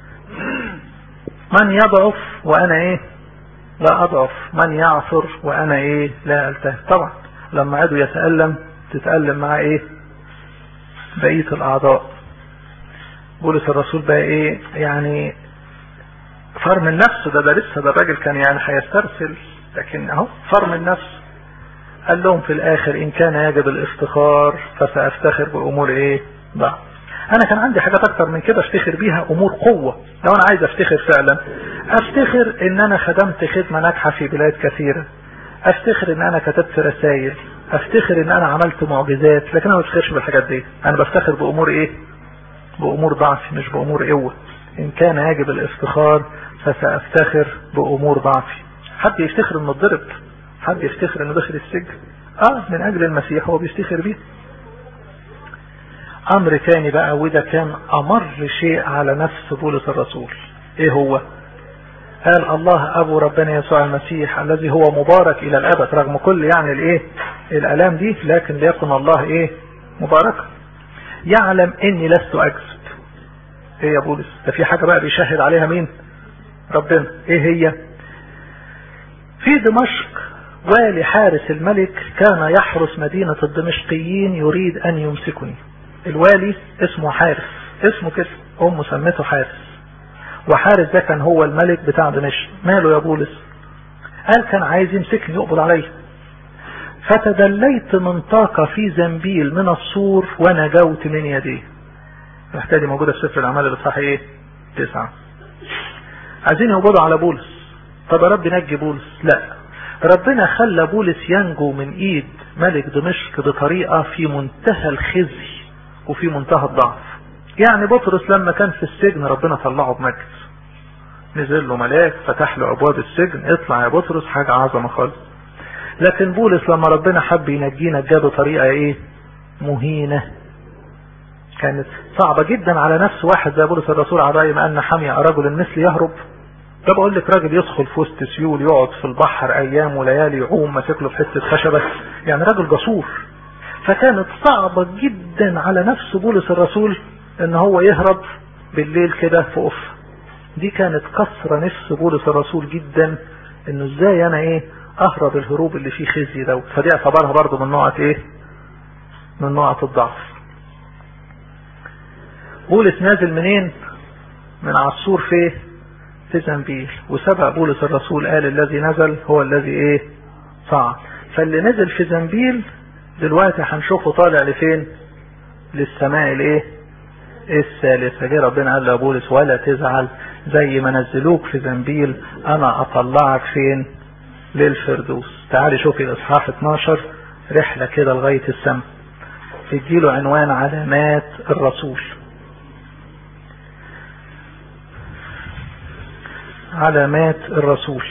من يضعف وانا ايه لا اضعف من يعثر وانا ايه لا التهف طبعا لما عدو يتألم تتألم مع ايه بقية الاعضاء بولس الرسول بقى ايه يعني فر من نفسه ده ده لسه ده الراجل كان يعني هيسترسل لكن اهو فر من نفسه قال لهم في الاخر ان كان يجب الافتخار فسافتخر بامور ايه ضعف انا كان عندي حاجات اكتر من كده افتخر بيها امور قوة لو انا عايز افتخر فعلا افتخر ان انا خدمت خدمة ناجحة في بلاد كثيرة افتخر ان انا كتبت رسائل افتخر ان انا عملت معجزات لكن انا ما بفتخرش بالحاجات دي انا بفتخر بامور ايه بامور ضعفي مش بامور قوة ان كان يجب الافتخار فسافتخر بامور ضعفي حد يفتخر انه اتضرب حد يفتخر انه دخل السجن اه من اجل المسيح هو بيفتخر بيه امر تاني بقى وده كان امر شيء على نفس بولس الرسول ايه هو قال الله ابو ربنا يسوع المسيح الذي هو مبارك الى الابد رغم كل يعني الايه الالام دي لكن ليكن الله ايه مباركا يعلم اني لست اكذب ايه يا بولس ده في حاجة بقى بيشهد عليها مين ربنا ايه هي في دمشق والي حارس الملك كان يحرس مدينة الدمشقيين يريد ان يمسكني الوالي اسمه حارس اسمه كده امه سمته حارس وحارس ده كان هو الملك بتاع دمشق ماله يا بولس قال كان عايز يمسكني يقبض عليا فتدليت من طاقة في زنبيل من السور ونجوت من يديه الحكايه دي موجودة في سفر الأعمال الإصحاح إيه؟ تسعة. عايزين يقبضوا على بولس. طب يا رب نجي بولس؟ لا. ربنا خلى بولس ينجو من إيد ملك دمشق بطريقة في منتهى الخزي وفي منتهى الضعف. يعني بطرس لما كان في السجن ربنا طلعه بمجد. نزل له ملاك فتح له أبواب السجن اطلع يا بطرس حاجة عظمة خالص. لكن بولس لما ربنا حب ينجينا جه بطريقة إيه؟ مهينة كانت صعبة جدا على نفس واحد زي بولس الرسول على رأي ما أن حمية رجل مثل يهرب ده بقول لك راجل يدخل في وسط سيول يقعد في البحر أيام وليالي يعوم ماسك له في حتة خشبة يعني راجل جسور فكانت صعبة جدا على نفس بولس الرسول ان هو يهرب بالليل كده في أف دي كانت كسرة نفس بولس الرسول جدا انه ازاي انا ايه اهرب الهروب اللي فيه خزي دوت فدي اعتبرها برضه من نوعة ايه من نوعة الضعف بولس نازل منين من عصور في في زنبيل وسبق بولس الرسول قال الذي نزل هو الذي ايه صعد فاللي نزل في زنبيل دلوقتي هنشوفه طالع لفين للسماء الايه الثالثة جه ربنا قال لبولس ولا تزعل زي ما نزلوك في زنبيل انا اطلعك فين للفردوس تعالي شوفي الاصحاح 12 رحلة كده لغاية السماء تديله عنوان علامات الرسول علامات الرسول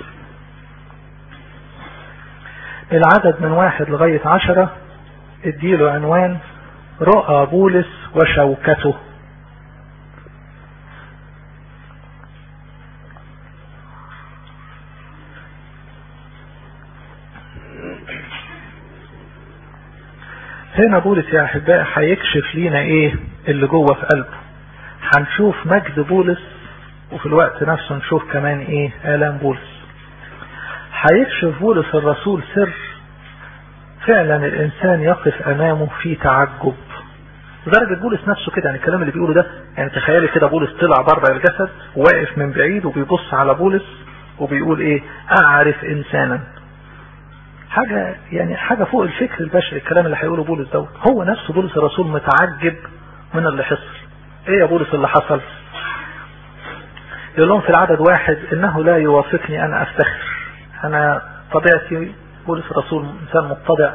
العدد من واحد لغاية عشرة اديله عنوان رؤى بولس وشوكته هنا بولس يا احبائي هيكشف لينا ايه اللي جوه في قلبه هنشوف مجد بولس وفي الوقت نفسه نشوف كمان ايه الام بولس هيكشف بولس الرسول سر فعلا الانسان يقف امامه في تعجب لدرجة بولس نفسه كده يعني الكلام اللي بيقوله ده يعني تخيلي كده بولس طلع بره الجسد واقف من بعيد وبيبص على بولس وبيقول ايه اعرف انسانا حاجة يعني حاجة فوق الفكر البشري الكلام اللي هيقوله بولس دوت هو نفسه بولس الرسول متعجب من اللي حصل ايه يا بولس اللي حصل يقول لهم في العدد واحد انه لا يوافقني ان افتخر انا طبيعتي بولس الرسول انسان متضع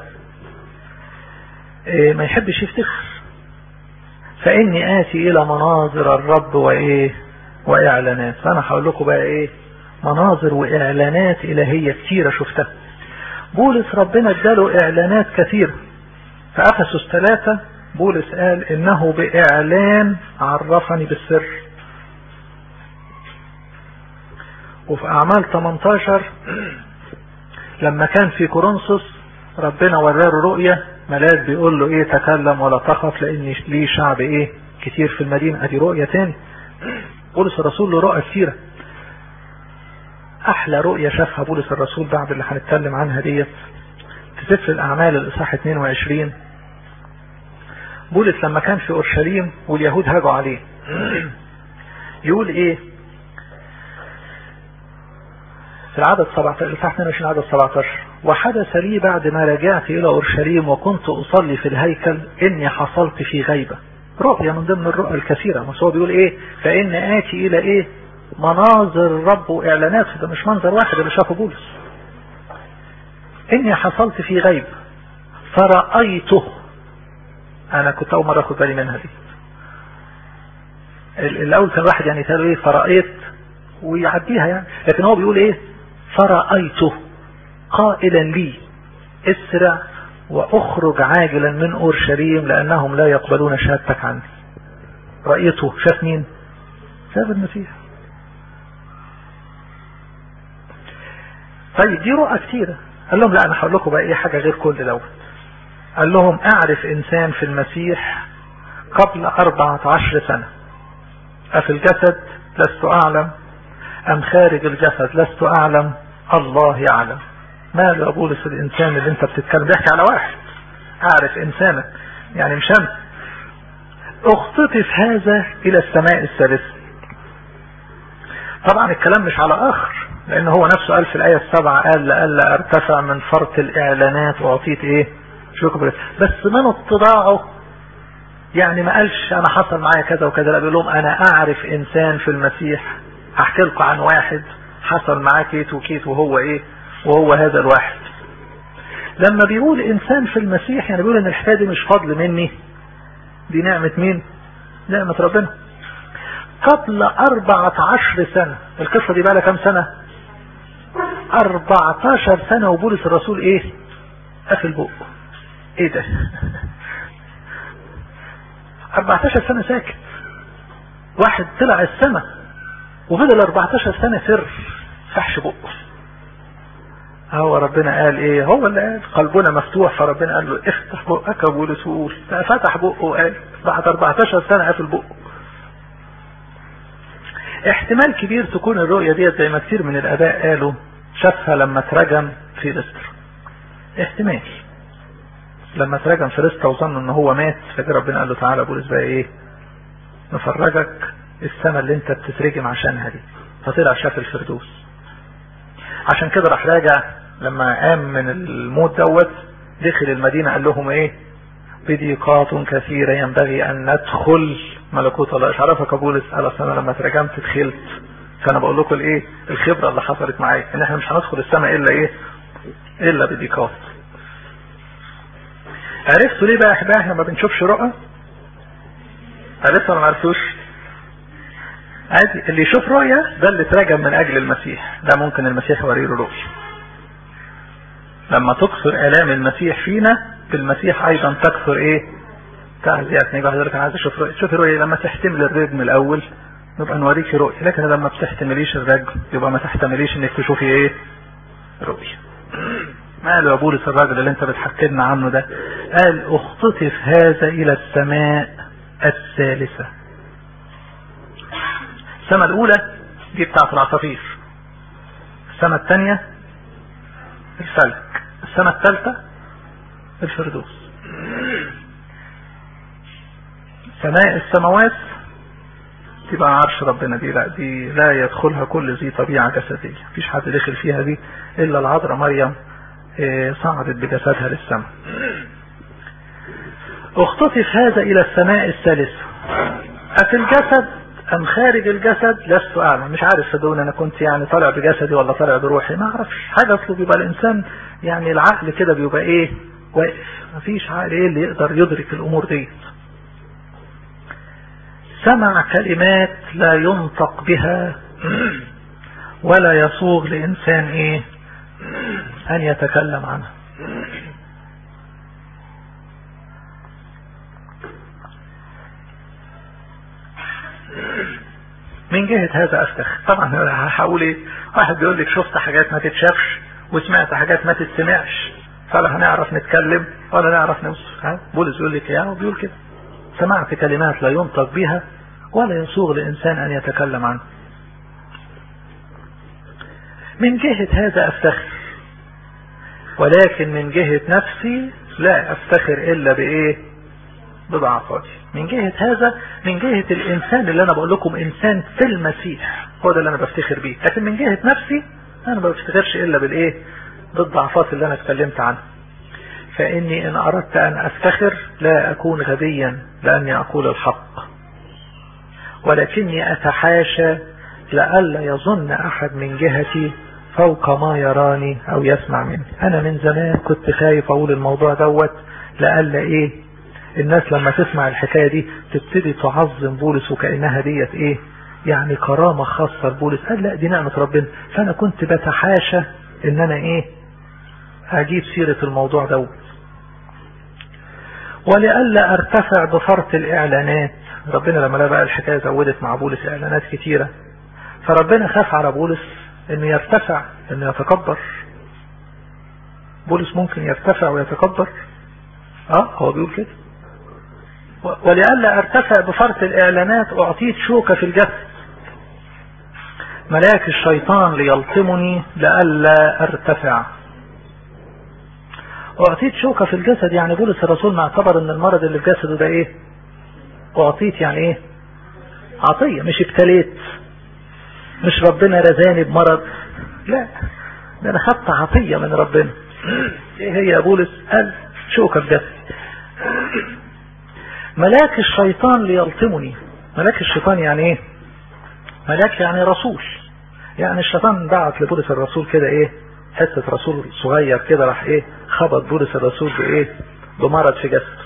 إيه ما يحبش يفتخر فاني اتي الى مناظر الرب وايه واعلانات فانا هقول لكم بقى ايه مناظر واعلانات الهية كتيرة شفتها بولس ربنا اداله اعلانات كثيرة في افسس ثلاثة بولس قال انه باعلان عرفني بالسر وفي اعمال 18 لما كان في كورنثوس ربنا وراله رؤية ملاك بيقول له ايه تكلم ولا تخف لان ليه شعب ايه كتير في المدينة ادي رؤية تاني بولس الرسول له رؤى كثيرة احلى رؤية شافها بولس الرسول بعد اللي هنتكلم عنها ديت في سفر الاعمال الاصحاح 22 بولس لما كان في اورشليم واليهود هاجوا عليه يقول ايه في العدد 17 الاصحاح 22 عدد 17 وحدث لي بعد ما رجعت الى اورشليم وكنت اصلي في الهيكل اني حصلت في غيبه رؤية من ضمن الرؤى الكثيرة بس هو بيقول ايه فان اتي الى ايه مناظر الرب واعلاناته ده مش منظر واحد اللي شافه بولس اني حصلت في غيب فرأيته انا كنت اول مرة اخد بالي منها دي الاول كان واحد يعني يتقال ايه فرأيت ويعديها يعني لكن هو بيقول ايه فرأيته قائلا لي اسرع واخرج عاجلا من اورشليم لانهم لا يقبلون شهادتك عني رأيته شاف مين شاف المسيح طيب دي رؤى كتيرة قال لهم لا انا هقول لكم بقى ايه حاجة غير كل دوت قال لهم اعرف انسان في المسيح قبل اربعة عشر سنة افي الجسد لست اعلم ام خارج الجسد لست اعلم الله يعلم ماله يا بولس الانسان اللي انت بتتكلم بيحكي على واحد اعرف انسانا يعني مش انا اختطف هذا الى السماء الثالثة طبعا الكلام مش على اخر لان هو نفسه قال في الاية السبعة قال لألا ارتفع من فرط الاعلانات واعطيت ايه شكر بس من اتضاعه يعني ما قالش انا حصل معايا كذا وكذا لا بيقول لهم انا اعرف انسان في المسيح هحكي لكم عن واحد حصل معاه كيت وكيت وهو ايه وهو هذا الواحد لما بيقول انسان في المسيح يعني بيقول ان الحكايه دي مش فضل مني دي نعمة مين نعمة ربنا قبل أربعة عشر سنة القصة دي بقى لها كام سنة أربعة عشر سنة وبولس الرسول ايه قفل بقه ايه ده 14 سنة ساكت واحد طلع السماء وفضل 14 سنة سر فحش بقه هو ربنا قال ايه هو اللي قال قلبنا مفتوح فربنا قال له افتح بقك يا بولس وقول فتح بقه وقال بعد 14 سنة قافل بقه احتمال كبير تكون الرؤية ديت زي ما كتير من الاباء قالوا شافها لما اترجم في لستر احتمال لما اترجم في لستر وظن ان هو مات فجأة ربنا قال له تعالى بولس بقى ايه نفرجك السنة اللي انت بتترجم عشانها دي فطلع شاف الفردوس عشان كده راح راجع لما قام من الموت دوت دخل المدينة قال لهم ايه بضيقات كثيرة ينبغي ان ندخل ملكوت الله ايش عرفك بولس قال اصل انا لما ترجمت دخلت فانا بقول لكم الايه الخبرة اللي حصلت معايا ان احنا مش هندخل السماء الا ايه الا بضيقات عرفتوا ليه بقى احنا احنا ما بنشوفش رؤى عرفتوا ولا ما عرفتوش عادي اللي يشوف رؤية ده اللي اترجم من اجل المسيح ده ممكن المسيح يوريه له رؤية لما تكثر الام المسيح فينا بالمسيح ايضا تكثر ايه تعزياتنا يبقى حضرتك انا عايز اشوف رؤية شوفي رؤية لما تحتمل الرجم الاول نبقى نوريكي رؤية لكن لما بتحتمليش الرجم يبقى ما تحتمليش انك تشوفي ايه رؤية ماله يا بولس الراجل اللي انت بتحكي لنا عنه ده قال اختطف هذا الى السماء الثالثة السماء الاولى دي بتاعت العصافير السماء الثانية الفلك السماء الثالثة الفردوس سماء السماوات تبقى عرش ربنا دي لا دي لا يدخلها كل ذي طبيعة جسدية مفيش حد دخل فيها دي الا العذراء مريم صعدت بجسدها للسماء اختطف هذا الى السماء الثالثة افي الجسد ام خارج الجسد لست اعلم مش عارف صدقوني انا كنت يعني طالع بجسدي ولا طالع بروحي ما اعرفش حاجة اصله بيبقى الانسان يعني العقل كده بيبقى ايه واقف مفيش عقل ايه اللي يقدر يدرك الامور دي سمع كلمات لا ينطق بها ولا يصوغ لإنسان إيه أن يتكلم عنها من جهة هذا أفتخر طبعا هقول إيه واحد بيقول لك شفت حاجات ما تتشافش وسمعت حاجات ما تتسمعش فلا هنعرف نتكلم ولا نعرف نوصف ها بولس يقول لك يا وبيقول كده سمعت كلمات لا ينطق بها ولا يسوغ لإنسان أن يتكلم عنه من جهة هذا أفتخر ولكن من جهة نفسي لا أفتخر إلا بإيه بضعفاتي من جهة هذا من جهة الإنسان اللي أنا بقول لكم إنسان في المسيح هو ده اللي أنا بفتخر بيه لكن من جهة نفسي أنا ما بفتخرش إلا بالإيه بالضعفات اللي أنا اتكلمت عنها فإني إن أردت أن أفتخر لا أكون غبيا لأني أقول الحق ولكني أتحاشى لئلا يظن أحد من جهتي فوق ما يراني أو يسمع مني أنا من زمان كنت خايف أقول الموضوع دوت لئلا إيه الناس لما تسمع الحكاية دي تبتدي تعظم بولس وكأنها ديت إيه يعني كرامة خاصة لبولس قال لا دي نعمة ربنا فأنا كنت بتحاشى إن أنا إيه أجيب سيرة الموضوع دوت ولئلا ارتفع بفرط الإعلانات ربنا لما لقى بقى الحكاية زودت مع بولس إعلانات كتيرة فربنا خاف على بولس انه يرتفع انه يتكبر بولس ممكن يرتفع ويتكبر اه هو بيقول كده ولئلا ارتفع بفرط الاعلانات اعطيت شوكة في الجسد ملاك الشيطان ليلطمني لئلا ارتفع اعطيت شوكة في الجسد يعني بولس الرسول ما اعتبر ان المرض اللي في جسده ده ايه اعطيت يعني ايه عطية مش ابتليت مش ربنا رزاني بمرض لا ده انا خدت عطية من ربنا ايه هي يا بولس قال شوكة في جسدي ملاك الشيطان ليلطمني ملاك الشيطان يعني ايه ملاك يعني رسول يعني الشيطان بعت لبولس الرسول كده ايه حتة رسول صغير كده راح ايه خبط بولس الرسول بايه بمرض في جسده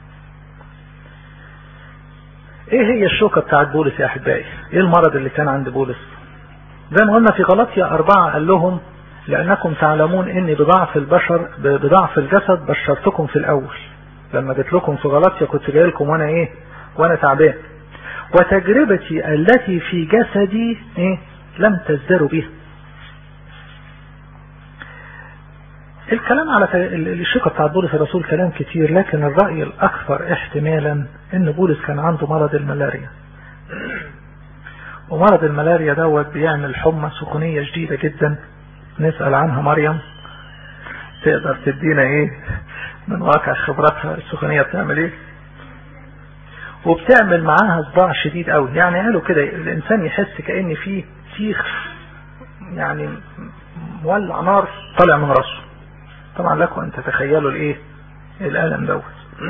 ايه هي الشوكة بتاعت بولس يا احبائي ايه المرض اللي كان عند بولس زي ما قلنا في غلطية اربعة قال لهم لانكم تعلمون اني بضعف البشر بضعف الجسد بشرتكم في الاول لما جيت لكم في غلطية كنت جاي لكم وانا ايه وانا تعبان وتجربتي التي في جسدي ايه لم تزدروا بها الكلام على الشقة بتاع بولس الرسول كلام كتير لكن الرأي الأكثر احتمالا ان بولس كان عنده مرض الملاريا ومرض الملاريا دوت بيعمل حمى سخونية شديدة جدا نسأل عنها مريم تقدر تدينا ايه من واقع خبراتها السخونية بتعمل ايه وبتعمل معاها صداع شديد قوي يعني قالوا كده الانسان يحس كأن فيه سيخ يعني مولع نار طالع من راسه طبعا لكم ان تتخيلوا الايه الالم دوت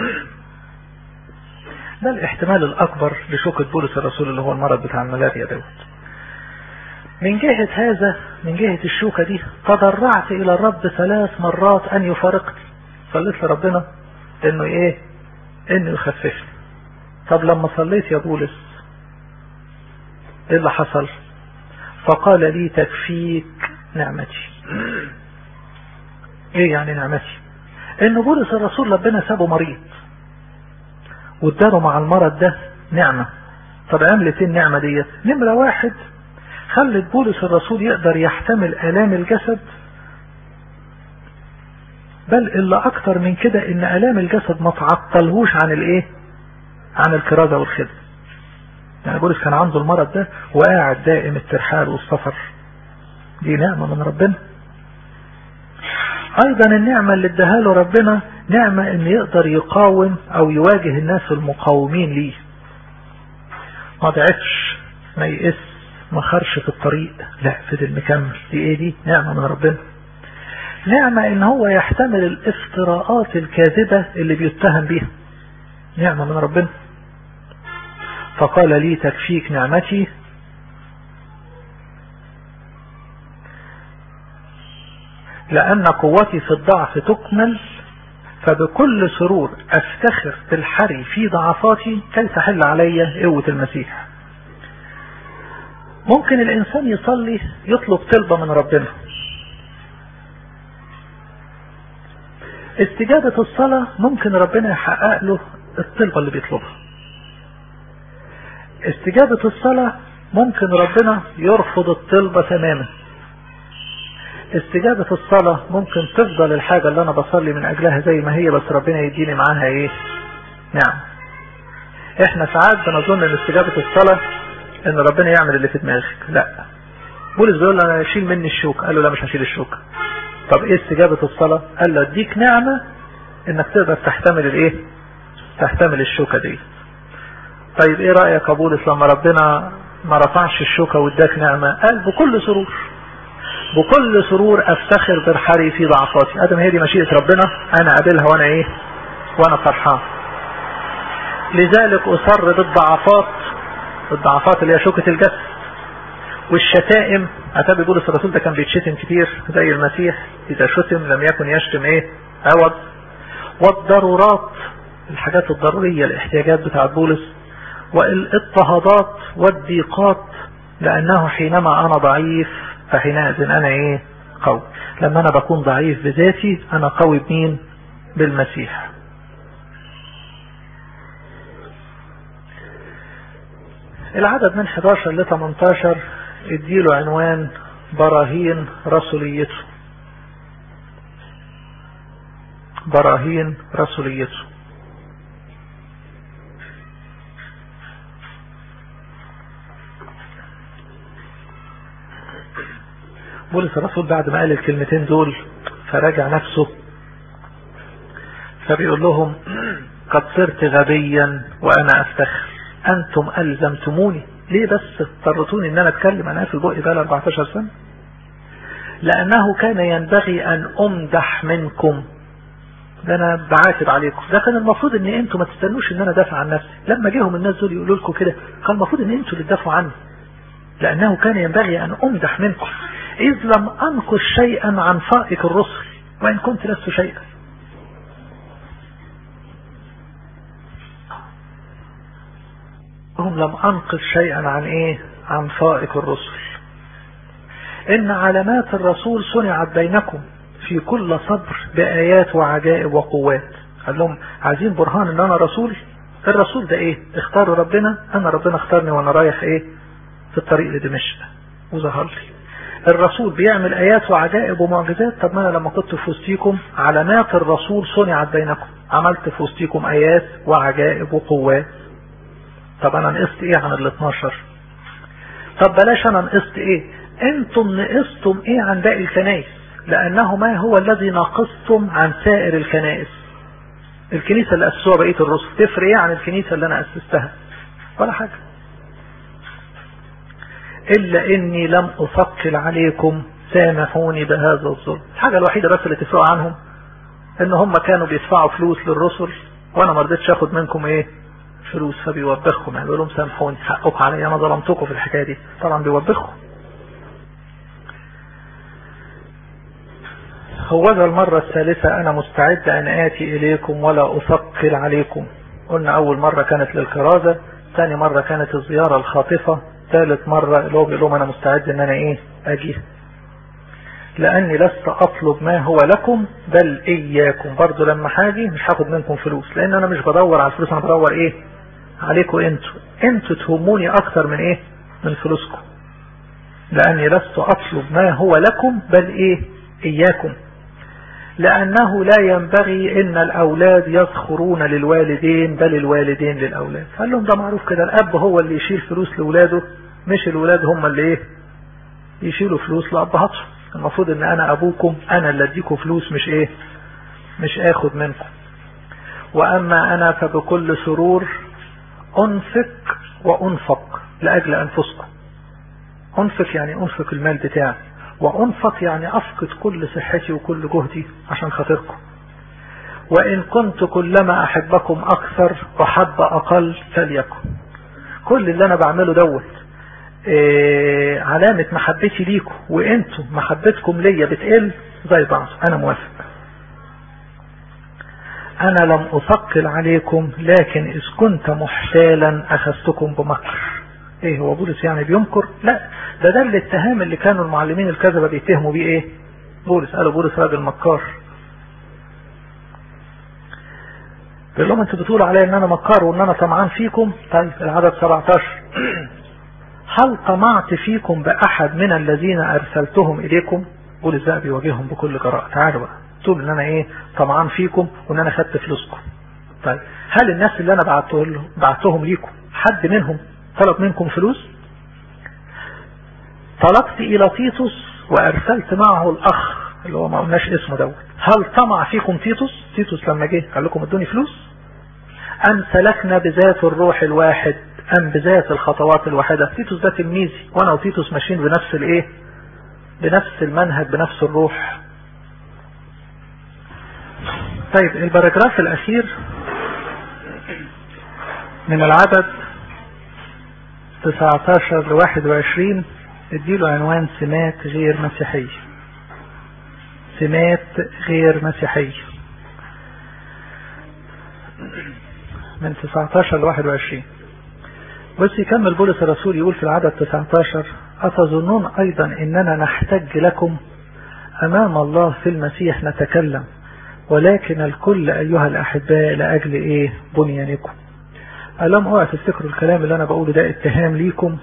ده الاحتمال الاكبر لشوكة بولس الرسول اللي هو المرض بتاع الملاريا دوت من جهة هذا من جهة الشوكة دي تضرعت الى الرب ثلاث مرات ان يفارقني صليت لربنا انه ايه انه يخففني طب لما صليت يا بولس ايه اللي حصل فقال لي تكفيك نعمتي ايه يعني نعمتي ان بولس الرسول ربنا سابه مريض واداله مع المرض ده نعمة طب عملت ايه النعمة ديت نمرة واحد خلت بولس الرسول يقدر يحتمل الام الجسد بل اللي اكتر من كده ان الام الجسد ما تعطلهوش عن الايه عن الكرازة والخدمة يعني بولس كان عنده المرض ده وقاعد دائم الترحال والسفر دي نعمة من ربنا ايضا النعمة اللي اداها له ربنا نعمة ان يقدر يقاوم او يواجه الناس المقاومين ليه ما ضعفش ما يقس ما خرش في الطريق لا فضل مكمل دي ايه دي نعمة من ربنا نعمة ان هو يحتمل الافتراءات الكاذبة اللي بيتهم بيها نعمة من ربنا فقال لي تكفيك نعمتي لأن قوتي في الضعف تكمل فبكل سرور أفتخر بالحري في ضعفاتي كي تحل علي قوة المسيح ممكن الإنسان يصلي يطلب طلبة من ربنا استجابة الصلاة ممكن ربنا يحقق له الطلبة اللي بيطلبها استجابة الصلاة ممكن ربنا يرفض الطلبة تماما استجابة الصلاة ممكن تفضل الحاجة اللي انا بصلي من اجلها زي ما هي بس ربنا يديني معاها ايه نعم احنا ساعات بنظن ان استجابة الصلاة ان ربنا يعمل اللي في دماغك لا بولس بيقول له انا اشيل مني الشوك قال له لا مش هشيل الشوك طب ايه استجابة الصلاة قال له اديك نعمة انك تقدر تحتمل الايه تحتمل الشوكة دي طيب ايه رأيك يا بولس لما ربنا ما رفعش الشوكة واداك نعمة قال بكل سرور بكل سرور افتخر برحري في ضعفاتي ادم هي دي مشيئة ربنا انا قابلها وانا ايه وانا فرحان لذلك اصر بالضعفات الضعفات اللي هي شوكة الجسد والشتائم اتابي بولس الرسول ده كان بيتشتم كتير زي المسيح اذا شتم لم يكن يشتم ايه عوض والضرورات الحاجات الضرورية الاحتياجات بتاعت بولس والاضطهادات والضيقات لانه حينما انا ضعيف فحينئذ انا ايه قوي لما انا بكون ضعيف بذاتي انا قوي بمين بالمسيح العدد من 11 ل 18 اديله عنوان براهين رسوليته براهين رسوليته بولس الرسول بعد ما قال الكلمتين دول فراجع نفسه فبيقول لهم قد صرت غبيا وانا افتخر انتم الزمتموني ليه بس اضطرتوني ان انا اتكلم انا في بقي بقى 14 سنة لانه كان ينبغي ان امدح منكم ده انا بعاتب عليكم ده كان المفروض ان انتم ما تستنوش ان انا دافع عن نفسي لما جيهم الناس دول يقولوا لكم كده كان المفروض ان انتم اللي تدافعوا عني لانه كان ينبغي ان امدح منكم اذ لم انقص شيئا عن فائق الرسل وان كنت لست شيئا هم لم انقص شيئا عن ايه عن فائق الرسل ان علامات الرسول صنعت بينكم في كل صبر بآيات وعجائب وقوات قال لهم عايزين برهان ان انا رسول الرسول ده ايه اختار ربنا انا ربنا اختارني وانا رايح ايه في الطريق لدمشق وظهر لي الرسول بيعمل ايات وعجائب ومعجزات طب ما انا لما كنت في وسطيكم علامات الرسول صنعت بينكم عملت في وسطيكم ايات وعجائب وقوات طب انا نقصت ايه عن ال 12 طب بلاش انا نقصت ايه انتم نقصتم ايه عن باقي الكنائس لانه ما هو الذي نقصتم عن سائر الكنائس الكنيسة اللي اسسوها بقية الرسل تفرق ايه عن الكنيسة اللي انا اسستها ولا حاجة الا اني لم اثقل عليكم سامحوني بهذا الظلم الحاجة الوحيدة بس اللي تفرق عنهم ان هم كانوا بيدفعوا فلوس للرسل وانا ما رضيتش اخد منكم ايه فلوس فبيوبخهم يعني بيقول لهم سامحوني حقكم عليا انا ظلمتكم في الحكايه دي طبعا بيوبخهم هو ذا المرة الثالثة أنا مستعد أن آتي إليكم ولا أثقل عليكم قلنا أول مرة كانت للكرازة ثاني مرة كانت الزيارة الخاطفة ثالث مرة اللي هو بيقول لهم أنا مستعد أن أنا إيه أجي لأني لست أطلب ما هو لكم بل إياكم برضو لما حاجي مش هاخد منكم فلوس لأن أنا مش بدور على الفلوس أنا بدور إيه عليكم أنتوا أنتوا تهموني أكتر من إيه من فلوسكم لأني لست أطلب ما هو لكم بل إيه إياكم لأنه لا ينبغي إن الأولاد يذخرون للوالدين بل الوالدين للأولاد قال لهم ده معروف كده الأب هو اللي يشيل فلوس لأولاده مش الأولاد هم اللي إيه يشيلوا فلوس لأبهاتهم المفروض إن أنا أبوكم أنا اللي أديكم فلوس مش إيه مش آخد منكم وأما أنا فبكل سرور أنفق وأنفق لأجل أنفسكم أنفق يعني أنفق المال بتاعي وأنفق يعني أفقد كل صحتي وكل جهدي عشان خاطركم وإن كنت كلما أحبكم أكثر وحب أقل فليكن كل اللي أنا بعمله دوت إيه علامة محبتي ليكم وإنتم محبتكم ليا بتقل زي بعض أنا موافق أنا لم أثقل عليكم لكن إذ كنت محتالا أخذتكم بمكر إيه هو بولس يعني بيمكر لا ده ده الاتهام اللي كانوا المعلمين الكذبة بيتهموا بيه إيه بولس قالوا بولس راجل مكار بيقول لهم انتوا بتقولوا عليا ان انا مكار وان انا طمعان فيكم طيب العدد 17 هل طمعت فيكم باحد من الذين ارسلتهم اليكم بولس بقى بيواجههم بكل جراءة تعالوا بقى تقول ان انا ايه طمعان فيكم وان انا خدت فلوسكم طيب هل الناس اللي انا بعته لهم بعتهم ليكم حد منهم طلب منكم فلوس طلبت الى تيتوس وارسلت معه الاخ اللي هو ما قلناش اسمه دوت هل طمع فيكم تيتوس تيتوس لما جه قال لكم ادوني فلوس ام سلكنا بذات الروح الواحد ام بذات الخطوات الواحدة تيتوس ده تلميذي وانا وتيتوس ماشيين بنفس الايه بنفس المنهج بنفس الروح طيب الباراجراف الاخير من العدد 19 ل 21 اديله عنوان سمات غير مسيحية سمات غير مسيحية من 19 ل 21 بس يكمل بولس الرسول يقول في العدد 19 أتظنون أيضا أننا نحتج لكم أمام الله في المسيح نتكلم ولكن الكل أيها الأحباء لأجل إيه بنيانكم ألم اوعى تفتكروا الكلام اللي أنا بقوله ده اتهام ليكم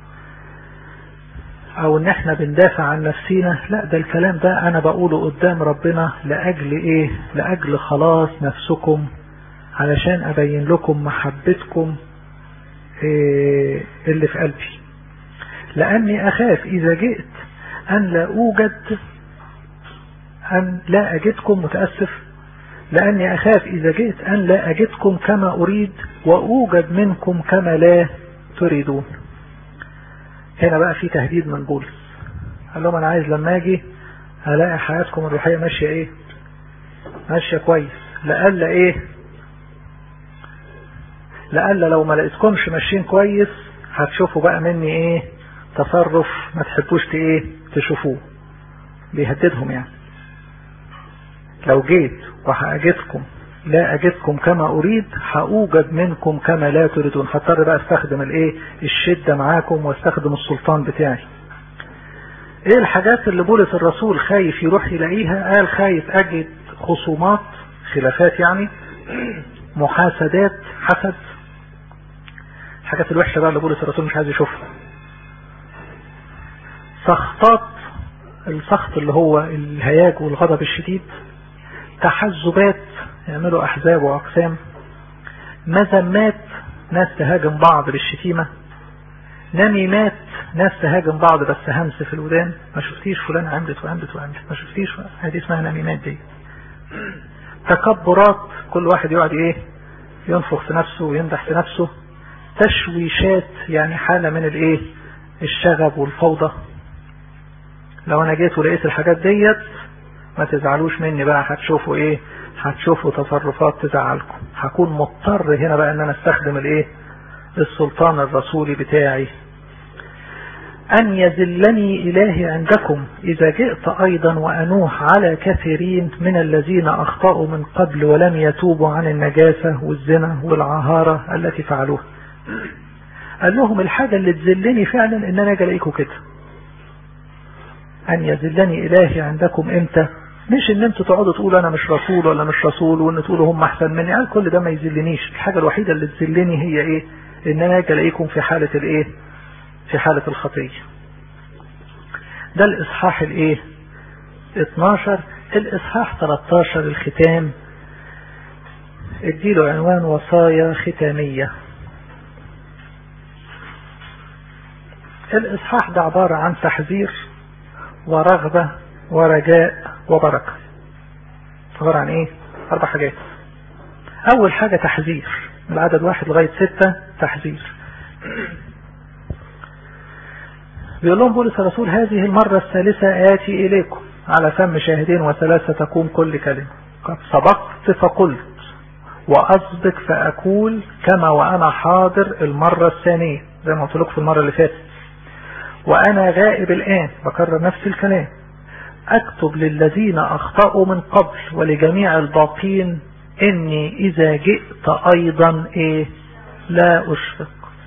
أو إن إحنا بندافع عن نفسينا لا ده الكلام ده أنا بقوله قدام ربنا لأجل إيه لأجل خلاص نفسكم علشان أبين لكم محبتكم إيه اللي في قلبي لأني أخاف إذا جئت أن لا أوجد أن لا أجدكم متأسف لأني أخاف إذا جئت أن لا أجدكم كما أريد وأوجد منكم كما لا تريدون هنا بقى في تهديد من بولس قال لهم أنا عايز لما أجي ألاقي حياتكم الروحية ماشية إيه ماشية كويس لألا إيه لألا لو ما لقيتكمش ماشيين كويس هتشوفوا بقى مني إيه تصرف ما تحبوش إيه تشوفوه بيهددهم يعني لو جيت وهأجدكم لا أجدكم كما أريد هأوجد منكم كما لا تريدون هضطر بقى استخدم الايه الشدة معاكم واستخدم السلطان بتاعي ايه الحاجات اللي بولس الرسول خايف يروح يلاقيها قال خايف اجد خصومات خلافات يعني محاسدات حسد الحاجات الوحشة بقى اللي بولس الرسول مش عايز يشوفها سخطات السخط اللي هو الهياج والغضب الشديد تحزبات يعملوا احزاب واقسام مذمات ناس تهاجم بعض بالشتيمة نميمات ناس تهاجم بعض بس همس في الودان ما شفتيش فلان عملت وعملت وعملت ما شفتيش هذه اسمها نميمات دي تكبرات كل واحد يقعد ايه ينفخ في نفسه ويمدح في نفسه تشويشات يعني حالة من الايه الشغب والفوضى لو انا جيت ولقيت الحاجات ديت ما تزعلوش مني بقى هتشوفوا ايه هتشوفوا تصرفات تزعلكم هكون مضطر هنا بقى ان انا استخدم الايه السلطان الرسولي بتاعي ان يذلني الهي عندكم اذا جئت ايضا وانوح على كثيرين من الذين اخطأوا من قبل ولم يتوبوا عن النجاسة والزنا والعهارة التي فعلوها قال لهم الحاجة اللي تذلني فعلا ان انا اجي الاقيكم كده ان يذلني الهي عندكم امتى مش ان انتوا تقعدوا تقولوا انا مش رسول ولا مش رسول وان تقولوا هم احسن مني قال كل ده ما يذلنيش الحاجة الوحيدة اللي تذلني هي ايه ان انا اجي الاقيكم في حالة الايه في حالة الخطية ده الاصحاح الايه 12 الإصحاح 13 الختام اديله عنوان وصايا ختامية الإصحاح ده عبارة عن تحذير ورغبة ورجاء وبركة عبارة عن ايه اربع حاجات اول حاجة تحذير من العدد واحد لغاية ستة تحذير بيقول لهم بولس الرسول هذه المرة الثالثة آتي إليكم على فم شاهدين وثلاثة تقوم كل كلمة قد سبقت فقلت وأسبق فأقول كما وأنا حاضر المرة الثانية زي ما قلت لكم في المرة اللي فاتت وأنا غائب الآن بكرر نفس الكلام أكتب للذين أخطأوا من قبل ولجميع الباقين إني إذا جئت أيضا إيه لا أشفق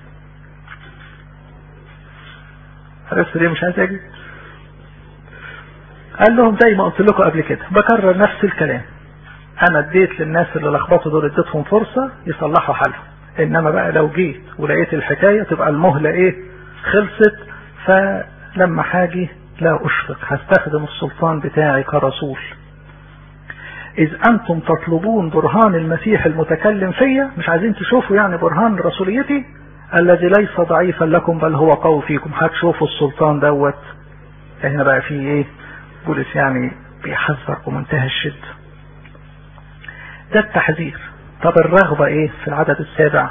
عرفت ليه مش عايز أجي قال لهم زي ما قلت لكم قبل كده بكرر نفس الكلام أنا اديت للناس اللي لخبطوا دول اديتهم فرصة يصلحوا حالهم إنما بقى لو جيت ولقيت الحكاية تبقى المهلة إيه خلصت فلما حاجي لا أشفق هستخدم السلطان بتاعي كرسول إذ أنتم تطلبون برهان المسيح المتكلم فيا مش عايزين تشوفوا يعني برهان رسوليتي الذي ليس ضعيفا لكم بل هو قوي فيكم هتشوفوا السلطان دوت هنا بقى فيه ايه بولس يعني بيحذر بمنتهى الشدة ده التحذير طب الرغبة ايه في العدد السابع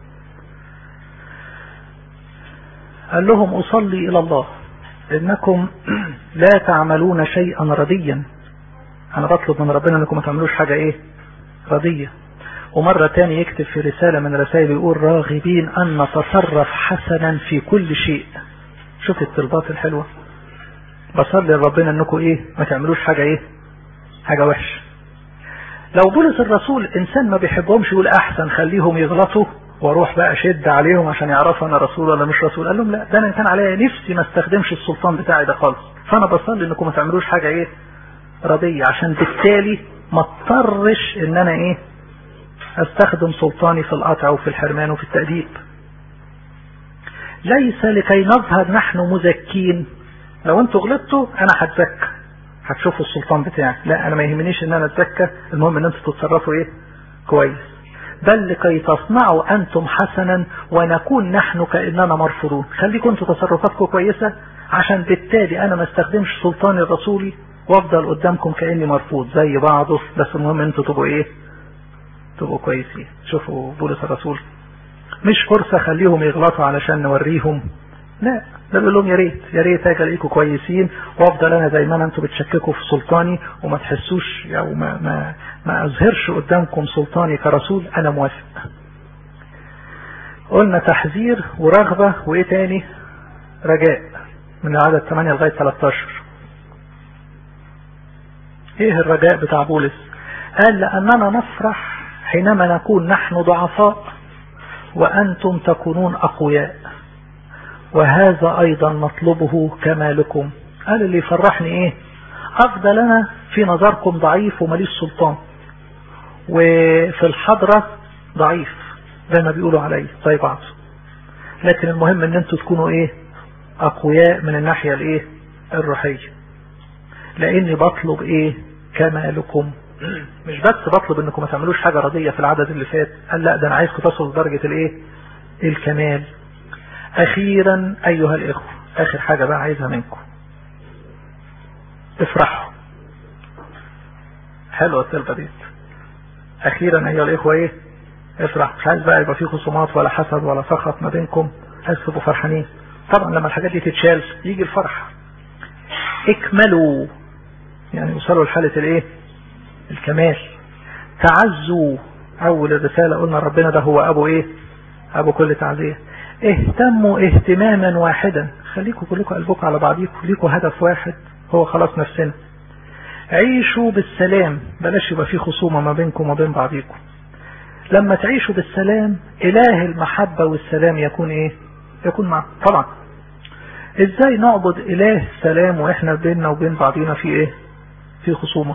قال لهم اصلي الى الله انكم لا تعملون شيئا رديا انا بطلب من ربنا انكم ما تعملوش حاجة ايه ردية ومرة تاني يكتب في رسالة من رسائل يقول راغبين ان نتصرف حسنا في كل شيء شوف الطلبات الحلوة بصلي لربنا انكم ايه ما تعملوش حاجة ايه حاجة وحش لو بولس الرسول انسان ما بيحبهمش يقول احسن خليهم يغلطوا واروح بقى اشد عليهم عشان يعرفوا انا رسول ولا مش رسول قال لهم لا ده انا كان عليا نفسي ما استخدمش السلطان بتاعي ده خالص فانا بصلي انكم ما تعملوش حاجة ايه ردية عشان بالتالي ما اضطرش ان انا ايه استخدم سلطاني في القطع وفي الحرمان وفي التأديب ليس لكي نظهر نحن مزكين لو انتوا غلطتوا انا هتزكى هتشوفوا السلطان بتاعي لا انا ما يهمنيش ان انا اتزكى المهم ان انتوا تتصرفوا ايه كويس بل لكي تصنعوا انتم حسنا ونكون نحن كاننا مرفوضون خليكم انتوا تصرفاتكم كويسه عشان بالتالي انا ما استخدمش سلطاني الرسولي وافضل قدامكم كاني مرفوض زي بعضه بس المهم انتوا تبقوا ايه تبقوا كويسين شوفوا بولس الرسول مش فرصه خليهم يغلطوا علشان نوريهم لا ده بيقول لهم يا ريت يا ريت اجي الاقيكم كويسين وافضل انا زي ما انا انتوا بتشككوا في سلطاني وما تحسوش او ما ما ما اظهرش قدامكم سلطاني كرسول انا موافق. قلنا تحذير ورغبه وايه تاني؟ رجاء من العدد 8 لغايه 13. ايه الرجاء بتاع بولس؟ قال لاننا نفرح حينما نكون نحن ضعفاء وانتم تكونون اقوياء. وهذا ايضا نطلبه كمالكم قال اللي يفرحني ايه افضل انا في نظركم ضعيف ومليش سلطان وفي الحضرة ضعيف زي ما بيقولوا علي زي بعض لكن المهم ان انتوا تكونوا ايه اقوياء من الناحية الايه الروحية لاني بطلب ايه كمالكم مش بس بطلب انكم ما تعملوش حاجة ردية في العدد اللي فات قال لا ده انا عايزكم تصلوا لدرجة الايه الكمال اخيرا ايها الاخوة اخر حاجة بقى عايزها منكم افرحوا حلوة الطلبة دي اخيرا ايها الاخوة ايه افرح مش عايز بقى يبقى في خصومات ولا حسد ولا سخط ما بينكم عايز تبقوا فرحانين طبعا لما الحاجات دي تتشال يجي الفرح اكملوا يعني وصلوا لحالة الايه الكمال تعزوا اول الرسالة قلنا ربنا ده هو ابو ايه ابو كل تعزيه اهتموا اهتماما واحدا خليكم كلكم قلبكم على بعضيكم ليكم هدف واحد هو خلاص نفسنا عيشوا بالسلام بلاش يبقى في خصومة ما بينكم وما بين بعضيكم لما تعيشوا بالسلام اله المحبة والسلام يكون ايه يكون معكم طبعا ازاي نعبد اله السلام واحنا بيننا وبين بعضينا في ايه في خصومة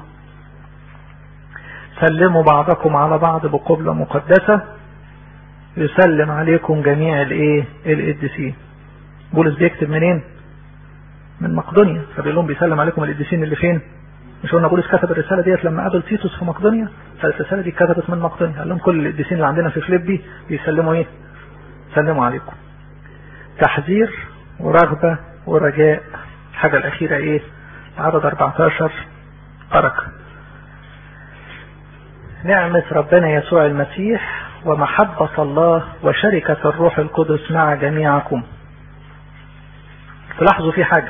سلموا بعضكم على بعض بقبلة مقدسة يسلم عليكم جميع الايه القديسين بولس بيكتب منين من مقدونيا فبيقول لهم بيسلم عليكم القديسين اللي فين مش قلنا بولس كتب الرسالة ديت لما قابل تيتوس في مقدونيا فالرسالة دي كتبت من مقدونيا قال لهم كل القديسين اللي عندنا في فليبي بيسلموا ايه سلموا عليكم تحذير ورغبة ورجاء الحاجة الأخيرة ايه عدد 14 بركة نعمة ربنا يسوع المسيح ومحبة الله وشركة الروح القدس مع جميعكم تلاحظوا في حاجة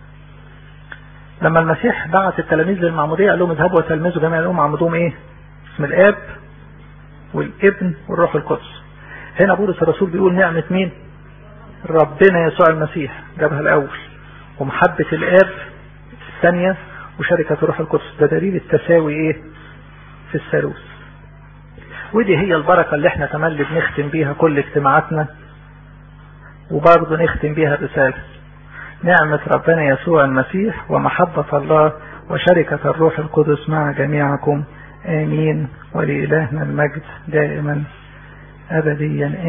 لما المسيح بعت التلاميذ للمعمودية قال لهم اذهبوا وتلمذوا جميع الأمم عمدوهم ايه اسم الآب والابن والروح القدس هنا بولس الرسول بيقول نعمة مين ربنا يسوع المسيح جابها الأول ومحبة الآب الثانية وشركة الروح القدس ده دليل التساوي ايه في الثالوث ودي هي البركة اللي احنا تملي بنختم بيها كل اجتماعاتنا وبرضه نختم بيها الرسالة نعمة ربنا يسوع المسيح ومحبة الله وشركة الروح القدس مع جميعكم آمين ولإلهنا المجد دائما أبديا